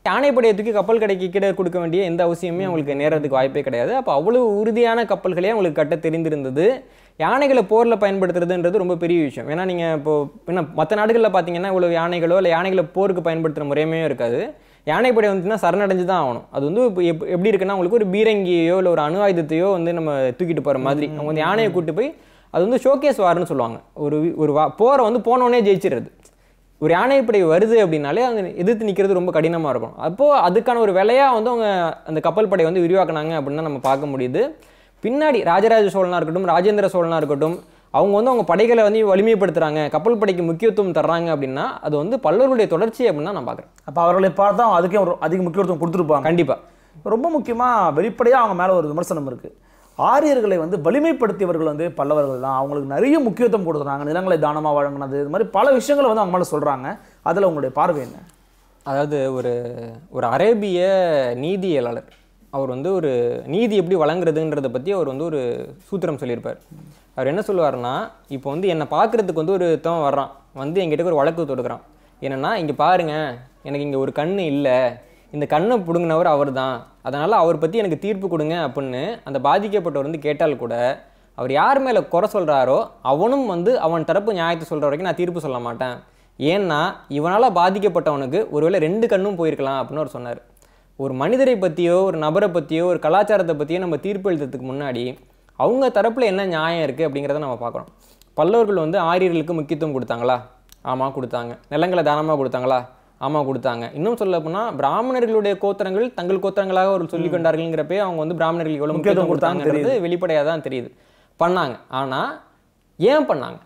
Speaker 2: யானைப்படையை தூக்கி கப்பல் கடைக்கு கீழே கொடுக்க வேண்டிய எந்த அவசியமே அவங்களுக்கு நேரத்துக்கு வாய்ப்பே கிடையாது அப்போ அவ்வளவு உறுதியான கப்பல்களே அவங்களுக்கு கட்ட தெரிந்திருந்தது யானைகளை போரில் பயன்படுத்துறதுன்றது ரொம்ப பெரிய விஷயம் ஏன்னா நீங்கள் இப்போ என்ன மற்ற நாடுகளில் பார்த்தீங்கன்னா இவ்வளவு யானைகளோ இல்லை யானைகளை போருக்கு பயன்படுத்துகிற முறையுமே இருக்காது யானைப்படை வந்துச்சுன்னா சரணடைஞ்சு தான் ஆகணும் அது வந்து இப்போ எப் எப்படி இருக்குன்னா உங்களுக்கு ஒரு பீரங்கியோ இல்லை ஒரு அணு ஆயுதத்தையோ வந்து நம்ம தூக்கிட்டு போகிற மாதிரி அவங்க வந்து யானையை கூட்டு போய் அது வந்து ஷோகேஸ் வார்னு சொல்லுவாங்க ஒரு வி- ஒரு வா போரை வந்து போனோடனே ஜெயிச்சிடுறது ஒரு யானைப்படை வருது அப்படின்னாலே அங்கே எதிர்த்து நிற்கிறது ரொம்ப கடினமாக இருக்கும் அப்போது அதுக்கான ஒரு விலையாக வந்து அவங்க அந்த கப்பல் படை வந்து விரிவாக்குனாங்க அப்படின்னு தான் நம்ம பார்க்க முடியுது பின்னாடி ராஜராஜ சோழனா இருக்கட்டும் ராஜேந்திர சோழனா இருக்கட்டும் அவங்க வந்து அவங்க படைகளை வந்து வலிமைப்படுத்துறாங்க கப்பல் படைக்கு முக்கியத்துவம் தர்றாங்க அப்படின்னா அது வந்து பல்லவர்களுடைய தொடர்ச்சி அப்படின்னு தான் நான் பார்க்குறேன்
Speaker 1: அப்போ அவர்களை பார்த்தா அதுக்கே ஒரு அதிக முக்கியத்துவம் கொடுத்துருப்பாங்க
Speaker 2: கண்டிப்பாக
Speaker 1: ரொம்ப முக்கியமாக வெளிப்படையாக அவங்க மேலே ஒரு விமர்சனம் இருக்குது ஆரியர்களை வந்து வலிமைப்படுத்தியவர்கள் வந்து பல்லவர்கள் தான் அவங்களுக்கு நிறைய முக்கியத்துவம் கொடுக்குறாங்க நிலங்களை தானமாக வழங்கினது இது மாதிரி பல விஷயங்களை வந்து அவங்க மேலே சொல்கிறாங்க அதில் உங்களுடைய பார்வை என்ன
Speaker 2: அதாவது ஒரு ஒரு அரேபிய நீதியியலாளர் அவர் வந்து ஒரு நீதி எப்படி வழங்குறதுன்றதை பற்றி அவர் வந்து ஒரு சூத்திரம் சொல்லியிருப்பார் அவர் என்ன சொல்லுவாருன்னா இப்போ வந்து என்னை பார்க்குறதுக்கு வந்து ஒரு தவன் வர்றான் வந்து என்கிட்ட ஒரு வழக்கு தொடுக்கிறான் என்னன்னா இங்கே பாருங்க எனக்கு இங்கே ஒரு கண்ணு இல்லை இந்த கண்ணை பிடுங்கினவர் அவர் தான் அதனால் அவர் பற்றி எனக்கு தீர்ப்பு கொடுங்க அப்படின்னு அந்த பாதிக்கப்பட்டவர் வந்து கேட்டால் கூட அவர் யார் மேலே குறை சொல்கிறாரோ அவனும் வந்து அவன் தரப்பு நியாயத்தை சொல்கிற வரைக்கும் நான் தீர்ப்பு சொல்ல மாட்டேன் ஏன்னா இவனால் பாதிக்கப்பட்டவனுக்கு ஒருவேளை ரெண்டு கண்ணும் போயிருக்கலாம் அப்படின்னு அவர் சொன்னார் ஒரு மனிதரை பற்றியோ ஒரு நபரை பற்றியோ ஒரு கலாச்சாரத்தை பற்றியோ நம்ம தீர்ப்பு எழுதுறதுக்கு முன்னாடி அவங்க தரப்பில் என்ன நியாயம் இருக்குது அப்படிங்கிறத நம்ம பார்க்குறோம் பல்லவர்கள் வந்து ஆரியர்களுக்கு முக்கியத்துவம் கொடுத்தாங்களா ஆமாம் கொடுத்தாங்க நிலங்களை தானமாக கொடுத்தாங்களா ஆமாம் கொடுத்தாங்க இன்னும் சொல்ல போனால் பிராமணர்களுடைய கோத்திரங்கள் தங்கள் கோத்திரங்களாக ஒரு சொல்லிக் கொண்டார்கள்ங்கிறப்பே அவங்க வந்து பிராமணர்களுக்கு எவ்வளோ முக்கியத்துவம்
Speaker 1: கொடுத்தாங்கன்னு
Speaker 2: கொடுத்தாங்கிறது வெளிப்படையாக தான் தெரியுது பண்ணாங்க ஆனால் ஏன் பண்ணாங்க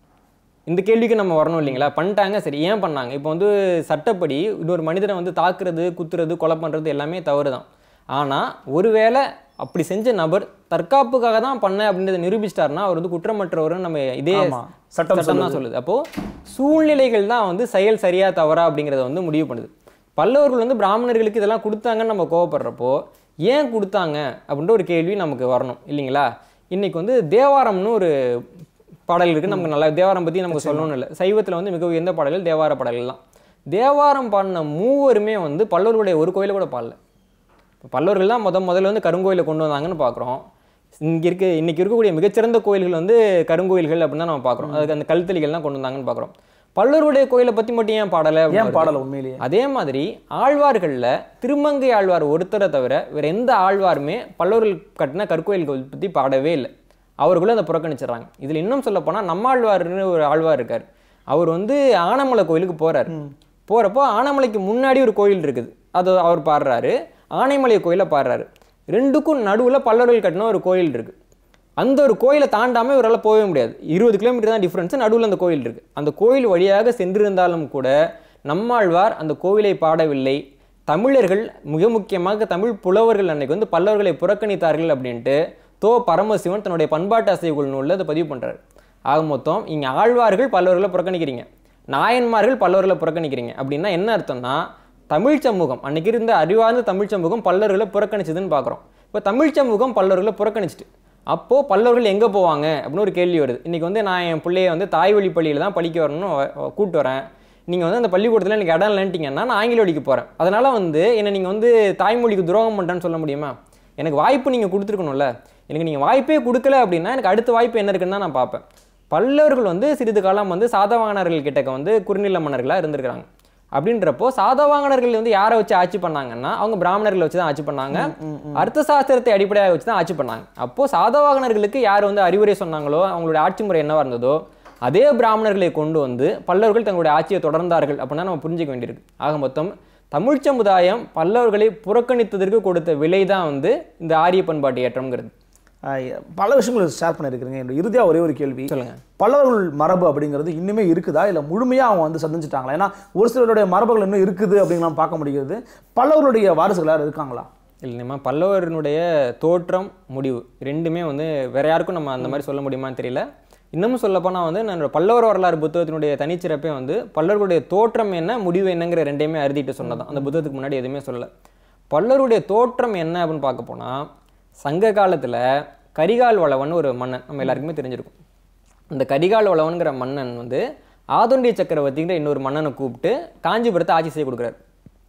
Speaker 2: இந்த கேள்விக்கு நம்ம வரணும் இல்லைங்களா பண்ணிட்டாங்க சரி ஏன் பண்ணாங்க இப்போ வந்து சட்டப்படி இன்னொரு மனிதனை வந்து தாக்குறது குத்துறது கொலை பண்ணுறது எல்லாமே தவறு தான் ஆனால் ஒருவேளை அப்படி செஞ்ச நபர் தற்காப்புக்காக தான் பண்ண அப்படின்றத நிரூபிச்சிட்டாருன்னா அவர் வந்து குற்றமற்றவர்னு நம்ம இதே
Speaker 1: ஆமா. சட்டம்
Speaker 2: சட்டம் தான் சொல்லுது அப்போ சூழ்நிலைகள் தான் வந்து செயல் சரியா தவறா அப்படிங்கிறத வந்து முடிவு பண்ணுது பல்லவர்கள் வந்து பிராமணர்களுக்கு இதெல்லாம் கொடுத்தாங்கன்னு நம்ம கோவப்படுறப்போ ஏன் கொடுத்தாங்க அப்படின்ற ஒரு கேள்வி நமக்கு வரணும் இல்லைங்களா இன்னைக்கு வந்து தேவாரம்னு ஒரு பாடல் இருக்கு நமக்கு நல்லா தேவாரம் பத்தி நமக்கு சொல்லணும்னு இல்லை சைவத்துல வந்து மிக உயர்ந்த பாடல்கள் தேவார பாடல்கள் தான் தேவாரம் பாடின மூவருமே வந்து பல்லவர்களுடைய ஒரு கோயிலை கூட பாடல இப்போ பல்லவர்கள் தான் முத முதல்ல வந்து கருங்கோயிலை கொண்டு வந்தாங்கன்னு பார்க்குறோம் இங்கே இருக்க இன்னைக்கு இருக்கக்கூடிய மிகச்சிறந்த கோயில்கள் வந்து கருங்கோயில்கள் அப்படின்னு தான் நம்ம பார்க்குறோம் அதுக்கு அந்த கல்தளிகள் தான் கொண்டு வந்தாங்கன்னு பார்க்குறோம் பல்லவருடைய கோயிலை பற்றி மட்டும் ஏன் பாடலை
Speaker 1: ஏன் பாடலை உண்மையிலேயே
Speaker 2: அதே மாதிரி ஆழ்வார்களில் திருமங்கை ஆழ்வார் ஒருத்தரை தவிர வேற எந்த ஆழ்வாருமே பல்லவர்கள் கட்டின கற்கோயில்கள் பற்றி பாடவே இல்லை அவர்களும் அதை புறக்கணிச்சிடுறாங்க இதில் இன்னும் சொல்ல போனால் நம்மாழ்வார்னு ஒரு ஆழ்வார் இருக்கார் அவர் வந்து ஆனமலை கோயிலுக்கு போறார் போகிறப்போ ஆனமலைக்கு முன்னாடி ஒரு கோயில் இருக்குது அது அவர் பாடுறாரு ஆனைமலை கோயிலை பாடுறாரு ரெண்டுக்கும் நடுவில் பல்லவர்கள் கட்டின ஒரு கோயில் இருக்கு அந்த ஒரு கோயிலை தாண்டாமல் இவரால் போகவே முடியாது இருபது கிலோமீட்டர் தான் டிஃப்ரென்ஸ் நடுவில் அந்த கோயில் இருக்கு அந்த கோயில் வழியாக சென்றிருந்தாலும் கூட நம்மாழ்வார் அந்த கோவிலை பாடவில்லை தமிழர்கள் மிக முக்கியமாக தமிழ் புலவர்கள் அன்னைக்கு வந்து பல்லவர்களை புறக்கணித்தார்கள் அப்படின்ட்டு தோ பரமசிவன் தன்னுடைய பண்பாட்டு அசைவுகள் நூலில் அதை பதிவு பண்றாரு ஆக மொத்தம் இங்கே ஆழ்வார்கள் பல்லவர்களை புறக்கணிக்கிறீங்க நாயன்மார்கள் பல்லவர்களை புறக்கணிக்கிறீங்க அப்படின்னா என்ன அர்த்தம்னா தமிழ் சமூகம் அன்னைக்கு இருந்த அறிவார்ந்த தமிழ் சமூகம் பல்லவர்களை புறக்கணிச்சதுன்னு பார்க்குறோம் இப்போ தமிழ் சமூகம் பல்லவர்களை புறக்கணிச்சிட்டு அப்போது பல்லவர்கள் எங்கே போவாங்க அப்படின்னு ஒரு கேள்வி வருது இன்றைக்கி வந்து நான் என் பிள்ளைய வந்து தாய் வழி பள்ளியில் தான் படிக்க வரணும்னு வ- வ- கூட்டு வரேன் நீங்கள் வந்து அந்த பள்ளிக்கூடத்தில் எனக்கு இடம் இல்லைன்ட்டிங்கன்னா நான் ஆங்கில வழிக்கு போகிறேன் அதனால் வந்து என்னை நீங்கள் வந்து தாய்மொழிக்கு துரோகம் பண்ணுறேன்னு சொல்ல முடியுமா எனக்கு வாய்ப்பு நீங்கள் கொடுத்துருக்கணும்ல எனக்கு நீங்கள் வாய்ப்பே கொடுக்கல அப்படின்னா எனக்கு அடுத்த வாய்ப்பு என்ன இருக்குன்னு தான் நான் பார்ப்பேன் பல்லவர்கள் வந்து சிறிது காலம் வந்து சாதவாகனர்கள் கிட்டக்க வந்து குறுநில மன்னர்களாக இருந்திருக்கிறாங்க அப்படின்றப்போ சாதவாகனர்கள் வந்து யாரை வச்சு ஆட்சி பண்ணாங்கன்னா அவங்க பிராமணர்களை வச்சு தான் ஆட்சி பண்ணாங்க அர்த்த சாஸ்திரத்தை அடிப்படையாக வச்சு தான் ஆட்சி பண்ணாங்க அப்போ சாதவாகனர்களுக்கு யார் வந்து அறிவுரை சொன்னாங்களோ அவங்களுடைய ஆட்சி முறை என்னவா இருந்ததோ அதே பிராமணர்களை கொண்டு வந்து பல்லவர்கள் தங்களுடைய ஆட்சியை தொடர்ந்தார்கள் அப்படின்னா நம்ம புரிஞ்சுக்க வேண்டியிருக்கு ஆக மொத்தம் தமிழ் சமுதாயம் பல்லவர்களை புறக்கணித்ததற்கு கொடுத்த விலை தான் வந்து இந்த ஆரிய பண்பாட்டு ஏற்றம்ங்கிறது
Speaker 1: ஆஹ் பல விஷயங்கள் ஷேர் பண்ணியிருக்கிறீங்க என்னோட இறுதியாக ஒரே ஒரு கேள்வி
Speaker 2: சொல்லுங்க
Speaker 1: பல்லவர்கள் மரபு அப்படிங்கிறது இன்னுமே இருக்குதா இல்லை முழுமையாக அவங்க வந்து சந்திச்சிட்டாங்களா ஏன்னா ஒரு சிலருடைய மரபுகள் இன்னும் இருக்குது அப்படிங்கலாம் பார்க்க முடிகிறது பல்லவர்களுடைய வாரிசுகள் யாரும் இருக்காங்களா
Speaker 2: இல்லைம்மா பல்லவரினுடைய தோற்றம் முடிவு ரெண்டுமே வந்து வேற யாருக்கும் நம்ம அந்த மாதிரி சொல்ல முடியுமான்னு தெரியல இன்னமும் சொல்லப்போனால் வந்து நான் பல்லவர் வரலாறு புத்தகத்தினுடைய தனிச்சிறப்பே வந்து பல்லவர்களுடைய தோற்றம் என்ன முடிவு என்னங்கிற ரெண்டையுமே அறுதிட்டு சொன்னதான் அந்த புத்தகத்துக்கு முன்னாடி எதுவுமே சொல்லல பல்லவருடைய தோற்றம் என்ன அப்படின்னு பார்க்க போனால் சங்க காலத்தில் கரிகால் வளவன் ஒரு மன்னன் நம்ம எல்லாருக்குமே தெரிஞ்சிருக்கும் இந்த கரிகால் வளவன்கிற மன்னன் வந்து ஆதொண்டிய சக்கரவர்த்திங்கிற இன்னொரு மன்னனை கூப்பிட்டு காஞ்சிபுரத்தை ஆட்சி செய்ய கொடுக்குறாரு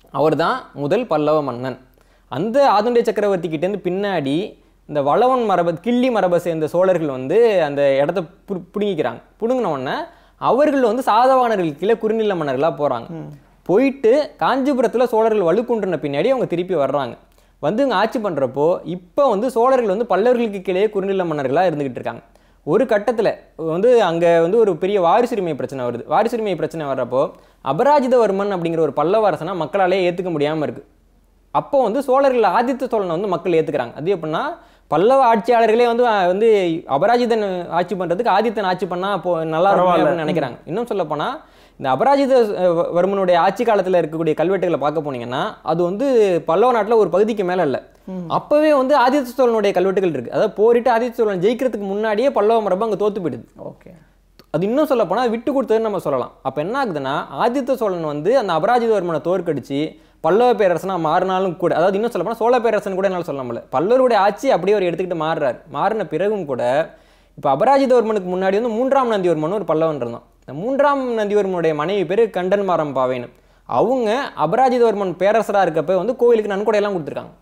Speaker 2: அவர்தான் முதல் பல்லவ மன்னன் அந்த ஆதுண்டை சக்கரவர்த்தி கிட்டேருந்து பின்னாடி இந்த வளவன் மரபை கிள்ளி மரபை சேர்ந்த சோழர்கள் வந்து அந்த இடத்த புடு- பிடுங்கிக்கிறாங்க பிடுங்கின உடனே அவர்கள் வந்து சாதவானர்கள் கீழே குறுநில மன்னர்களாக போகிறாங்க போயிட்டு காஞ்சிபுரத்தில் சோழர்கள் வலுக்குன்றின பின்னாடி அவங்க திருப்பி வர்றாங்க வந்து இங்கே ஆட்சி பண்ணுறப்போ இப்போ வந்து சோழர்கள் வந்து பல்லவர்களுக்கு கீழே குறுநில மன்னர்களாக இருந்துகிட்டு இருக்காங்க ஒரு கட்டத்தில் வந்து அங்கே வந்து ஒரு பெரிய வாரிசுரிமை பிரச்சனை வருது வாரிசுரிமை பிரச்சனை வர்றப்போ அபராஜிதவர்மன் அப்படிங்கிற ஒரு பல்லவ அரசனா மக்களாலே ஏற்றுக்க முடியாமல் இருக்கு அப்போ வந்து சோழர்கள் ஆதித்த சோழனை வந்து மக்கள் ஏற்றுக்கிறாங்க அது எப்படின்னா பல்லவ ஆட்சியாளர்களே வந்து அஹ், வந்து அபராஜிதன் ஆட்சி பண்ணுறதுக்கு ஆதித்தன் ஆட்சி பண்ணால் இப்போ நல்லா இருக்கும்
Speaker 1: பரவாயில்ல.
Speaker 2: அப்படின்னு நினைக்கிறாங்க இன்னும் சொல்ல போனால் இந்த அபராஜித அஹ், வ- வர்மனுடைய ஆட்சி காலத்தில் இருக்கக்கூடிய கல்வெட்டுகளை பார்க்க போனீங்கன்னா அது வந்து பல்லவ நாட்டில் ஒரு பகுதிக்கு மேலே இல்லை அப்போவே வந்து ஆதித்த சோழனுடைய கல்வெட்டுகள் இருக்குது அதாவது போரிட்டு ஆதித்த சோழன் ஜெயிக்கிறதுக்கு முன்னாடியே பல்லவ மரபு அங்கே தோத்து போயிடுது
Speaker 1: ஓகே
Speaker 2: அது இன்னும் சொல்ல போனால் விட்டு கொடுத்ததுன்னு நம்ம சொல்லலாம் அப்போ என்ன ஆகுதுன்னா ஆதித்த சோழன் வந்து அந்த அபராஜிதவர்மனை தோற்கடிச்சு பல்லவ பேரரசனா மாறினாலும் கூட அதாவது இன்னும் சொல்ல போனால் சோழ பேரரசன் கூட என்னால் சொல்ல முடியல பல்லவருடைய ஆட்சி அப்படியே அவர் எடுத்துக்கிட்டு மாறுறாரு மாறின பிறகும் கூட இப்போ அபராஜிதவர்மனுக்கு முன்னாடி வந்து மூன்றாம் நந்திவர்மன் ஒரு பல்லவன் இருந்தான் இந்த மூன்றாம் நந்திவர்மனுடைய மனைவி பேர் கண்டன்மாரம் பாவேன்னு அவங்க அபராஜிதவர்மன் பேரரசராக இருக்கப்ப வந்து கோவிலுக்கு நன்கொடையெல்லாம் கொடுத்துருக்காங்க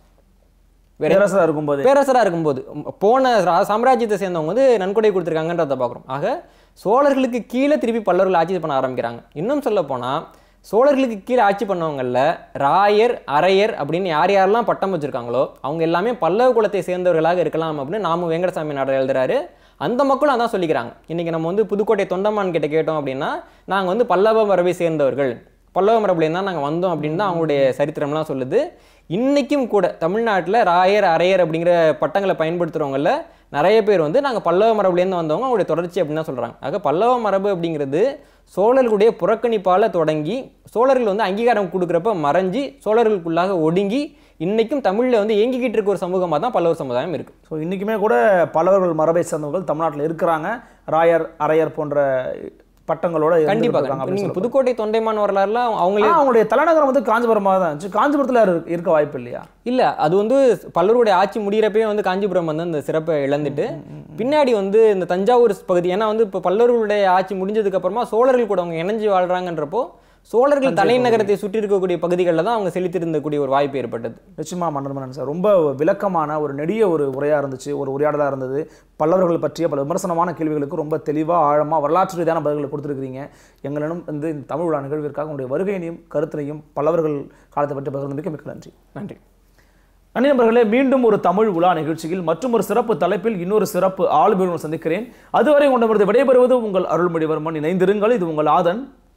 Speaker 2: வேற
Speaker 1: பேரரசராக இருக்கும்போது
Speaker 2: பேரரசராக இருக்கும்போது போன ரா- சாம்ராஜ்யத்தை சேர்ந்தவங்க வந்து நன்கொடை கொடுத்துருக்காங்கன்றத பார்க்குறோம் ஆக சோழர்களுக்கு கீழே திருப்பி பல்லவர்கள் ஆட்சி பண்ண ஆரம்பிக்கிறாங்க இன்னும் சொல்ல போனால் சோழர்களுக்கு கீழே ஆட்சி பண்ணவங்களில் ராயர் அரையர் அப்படின்னு யார் யாரெல்லாம் பட்டம் வச்சிருக்காங்களோ அவங்க எல்லாமே பல்லவ குலத்தை சேர்ந்தவர்களாக இருக்கலாம் அப்படின்னு நாம வெங்கடசாமி நாடர் எழுதுறாரு அந்த மக்களும் அதான் சொல்லிக்கிறாங்க இன்னைக்கு நம்ம வந்து புதுக்கோட்டை தொண்டமான் கிட்ட கேட்டோம் அப்படின்னா நாங்கள் வந்து பல்லவ மரபை சேர்ந்தவர்கள் பல்லவ மரபுலேருந்து தான் நாங்கள் வந்தோம் அப்படின்னு தான் அவங்களுடைய சரித்திரம்லாம் சொல்லுது இன்னைக்கும் கூட தமிழ்நாட்டில் ராயர் அரையர் அப்படிங்கிற பட்டங்களை பயன்படுத்துகிறவங்கள நிறைய பேர் வந்து நாங்கள் பல்லவ மரபுலேருந்து வந்தவங்க அவங்களுடைய தொடர்ச்சி அப்படின்னு தான் சொல்கிறாங்க ஆக பல்லவ மரபு அப்படிங்கிறது சோழர்களுடைய புறக்கணிப்பால் தொடங்கி சோழர்கள் வந்து அங்கீகாரம் கொடுக்குறப்ப மறைஞ்சி சோழர்களுக்குள்ளாக ஒடுங்கி இன்னைக்கும் தமிழில் வந்து இயங்கிக்கிட்டு இருக்க ஒரு சமூகமாக தான் பல்லவர் சமுதாயம் இருக்குது
Speaker 1: ஸோ இன்றைக்குமே கூட பல்லவர்கள் மரபை சேர்ந்தவர்கள் தமிழ்நாட்டில் இருக்கிறாங்க ராயர் அரையர் போன்ற பட்டங்களோட இருந்துகிட்டு
Speaker 2: கண்டிப்பாக
Speaker 1: இருக்காங்க அப்படின்னு
Speaker 2: நீங்கள் புதுக்கோட்டை தொண்டைமான் வரலாறுலாம் அவங்களே
Speaker 1: ஆனா, அவங்களுடைய தலைநகரம் வந்து காஞ்சிபுரமாக தான் இருந்துச்சு காஞ்சிபுரத்தில் இரு- இருக்க வாய்ப்பு இல்லையா
Speaker 2: இல்ல அது வந்து பல்லவருடைய ஆட்சி முடியிறப்பே வந்து காஞ்சிபுரம் வந்து அந்த சிறப்பை இழந்துட்டு பின்னாடி வந்து இந்த தஞ்சாவூர் பகுதி ஏன்னா வந்து இப்போ பல்லவர்களுடைய ஆட்சி முடிஞ்சதுக்கு அப்புறமா சோழர்கள் கூட அவங்க இணைஞ்சு வாழ்றாங்கன்றப்போ சோழர்கள் தலைநகரத்தை சுற்றி இருக்கக்கூடிய பகுதிகளில் தான் அவங்க செலுத்திருந்தக்கூடிய ஒரு வாய்ப்பு ஏற்பட்டது
Speaker 1: நிச்சயமா மன்னர் மன்னன் சார் ரொம்ப விளக்கமான ஒரு நெடிய ஒரு உரையாக இருந்துச்சு ஒரு உரையாடலாக இருந்தது பல்லவர்கள் பற்றிய பல விமர்சனமான கேள்விகளுக்கு ரொம்ப தெளிவாக ஆழமாக வரலாற்று ரீதியான பதில்களை கொடுத்துருக்கீங்க எங்களிடம் வந்து இந்த தமிழ் விழா நிகழ்விற்காக உங்களுடைய வருகையினையும் கருத்தினையும் பல்லவர்கள் காலத்தை பற்றி பகிர்ந்தமைக்கு மிக்க நன்றி
Speaker 2: நன்றி
Speaker 1: நன்றி நண்பர்களே மீண்டும் ஒரு தமிழ் உலா நிகழ்ச்சியில் மற்றும் ஒரு சிறப்பு தலைப்பில் இன்னொரு சிறப்பு ஆளுமையுடன் சந்திக்கிறேன் அதுவரை உங்களிடமிருந்து விடைபெறுவது உங்கள் அருள்மொழிவர்மன் இணைந்திருங்கள் இது உங்கள் ஆதன்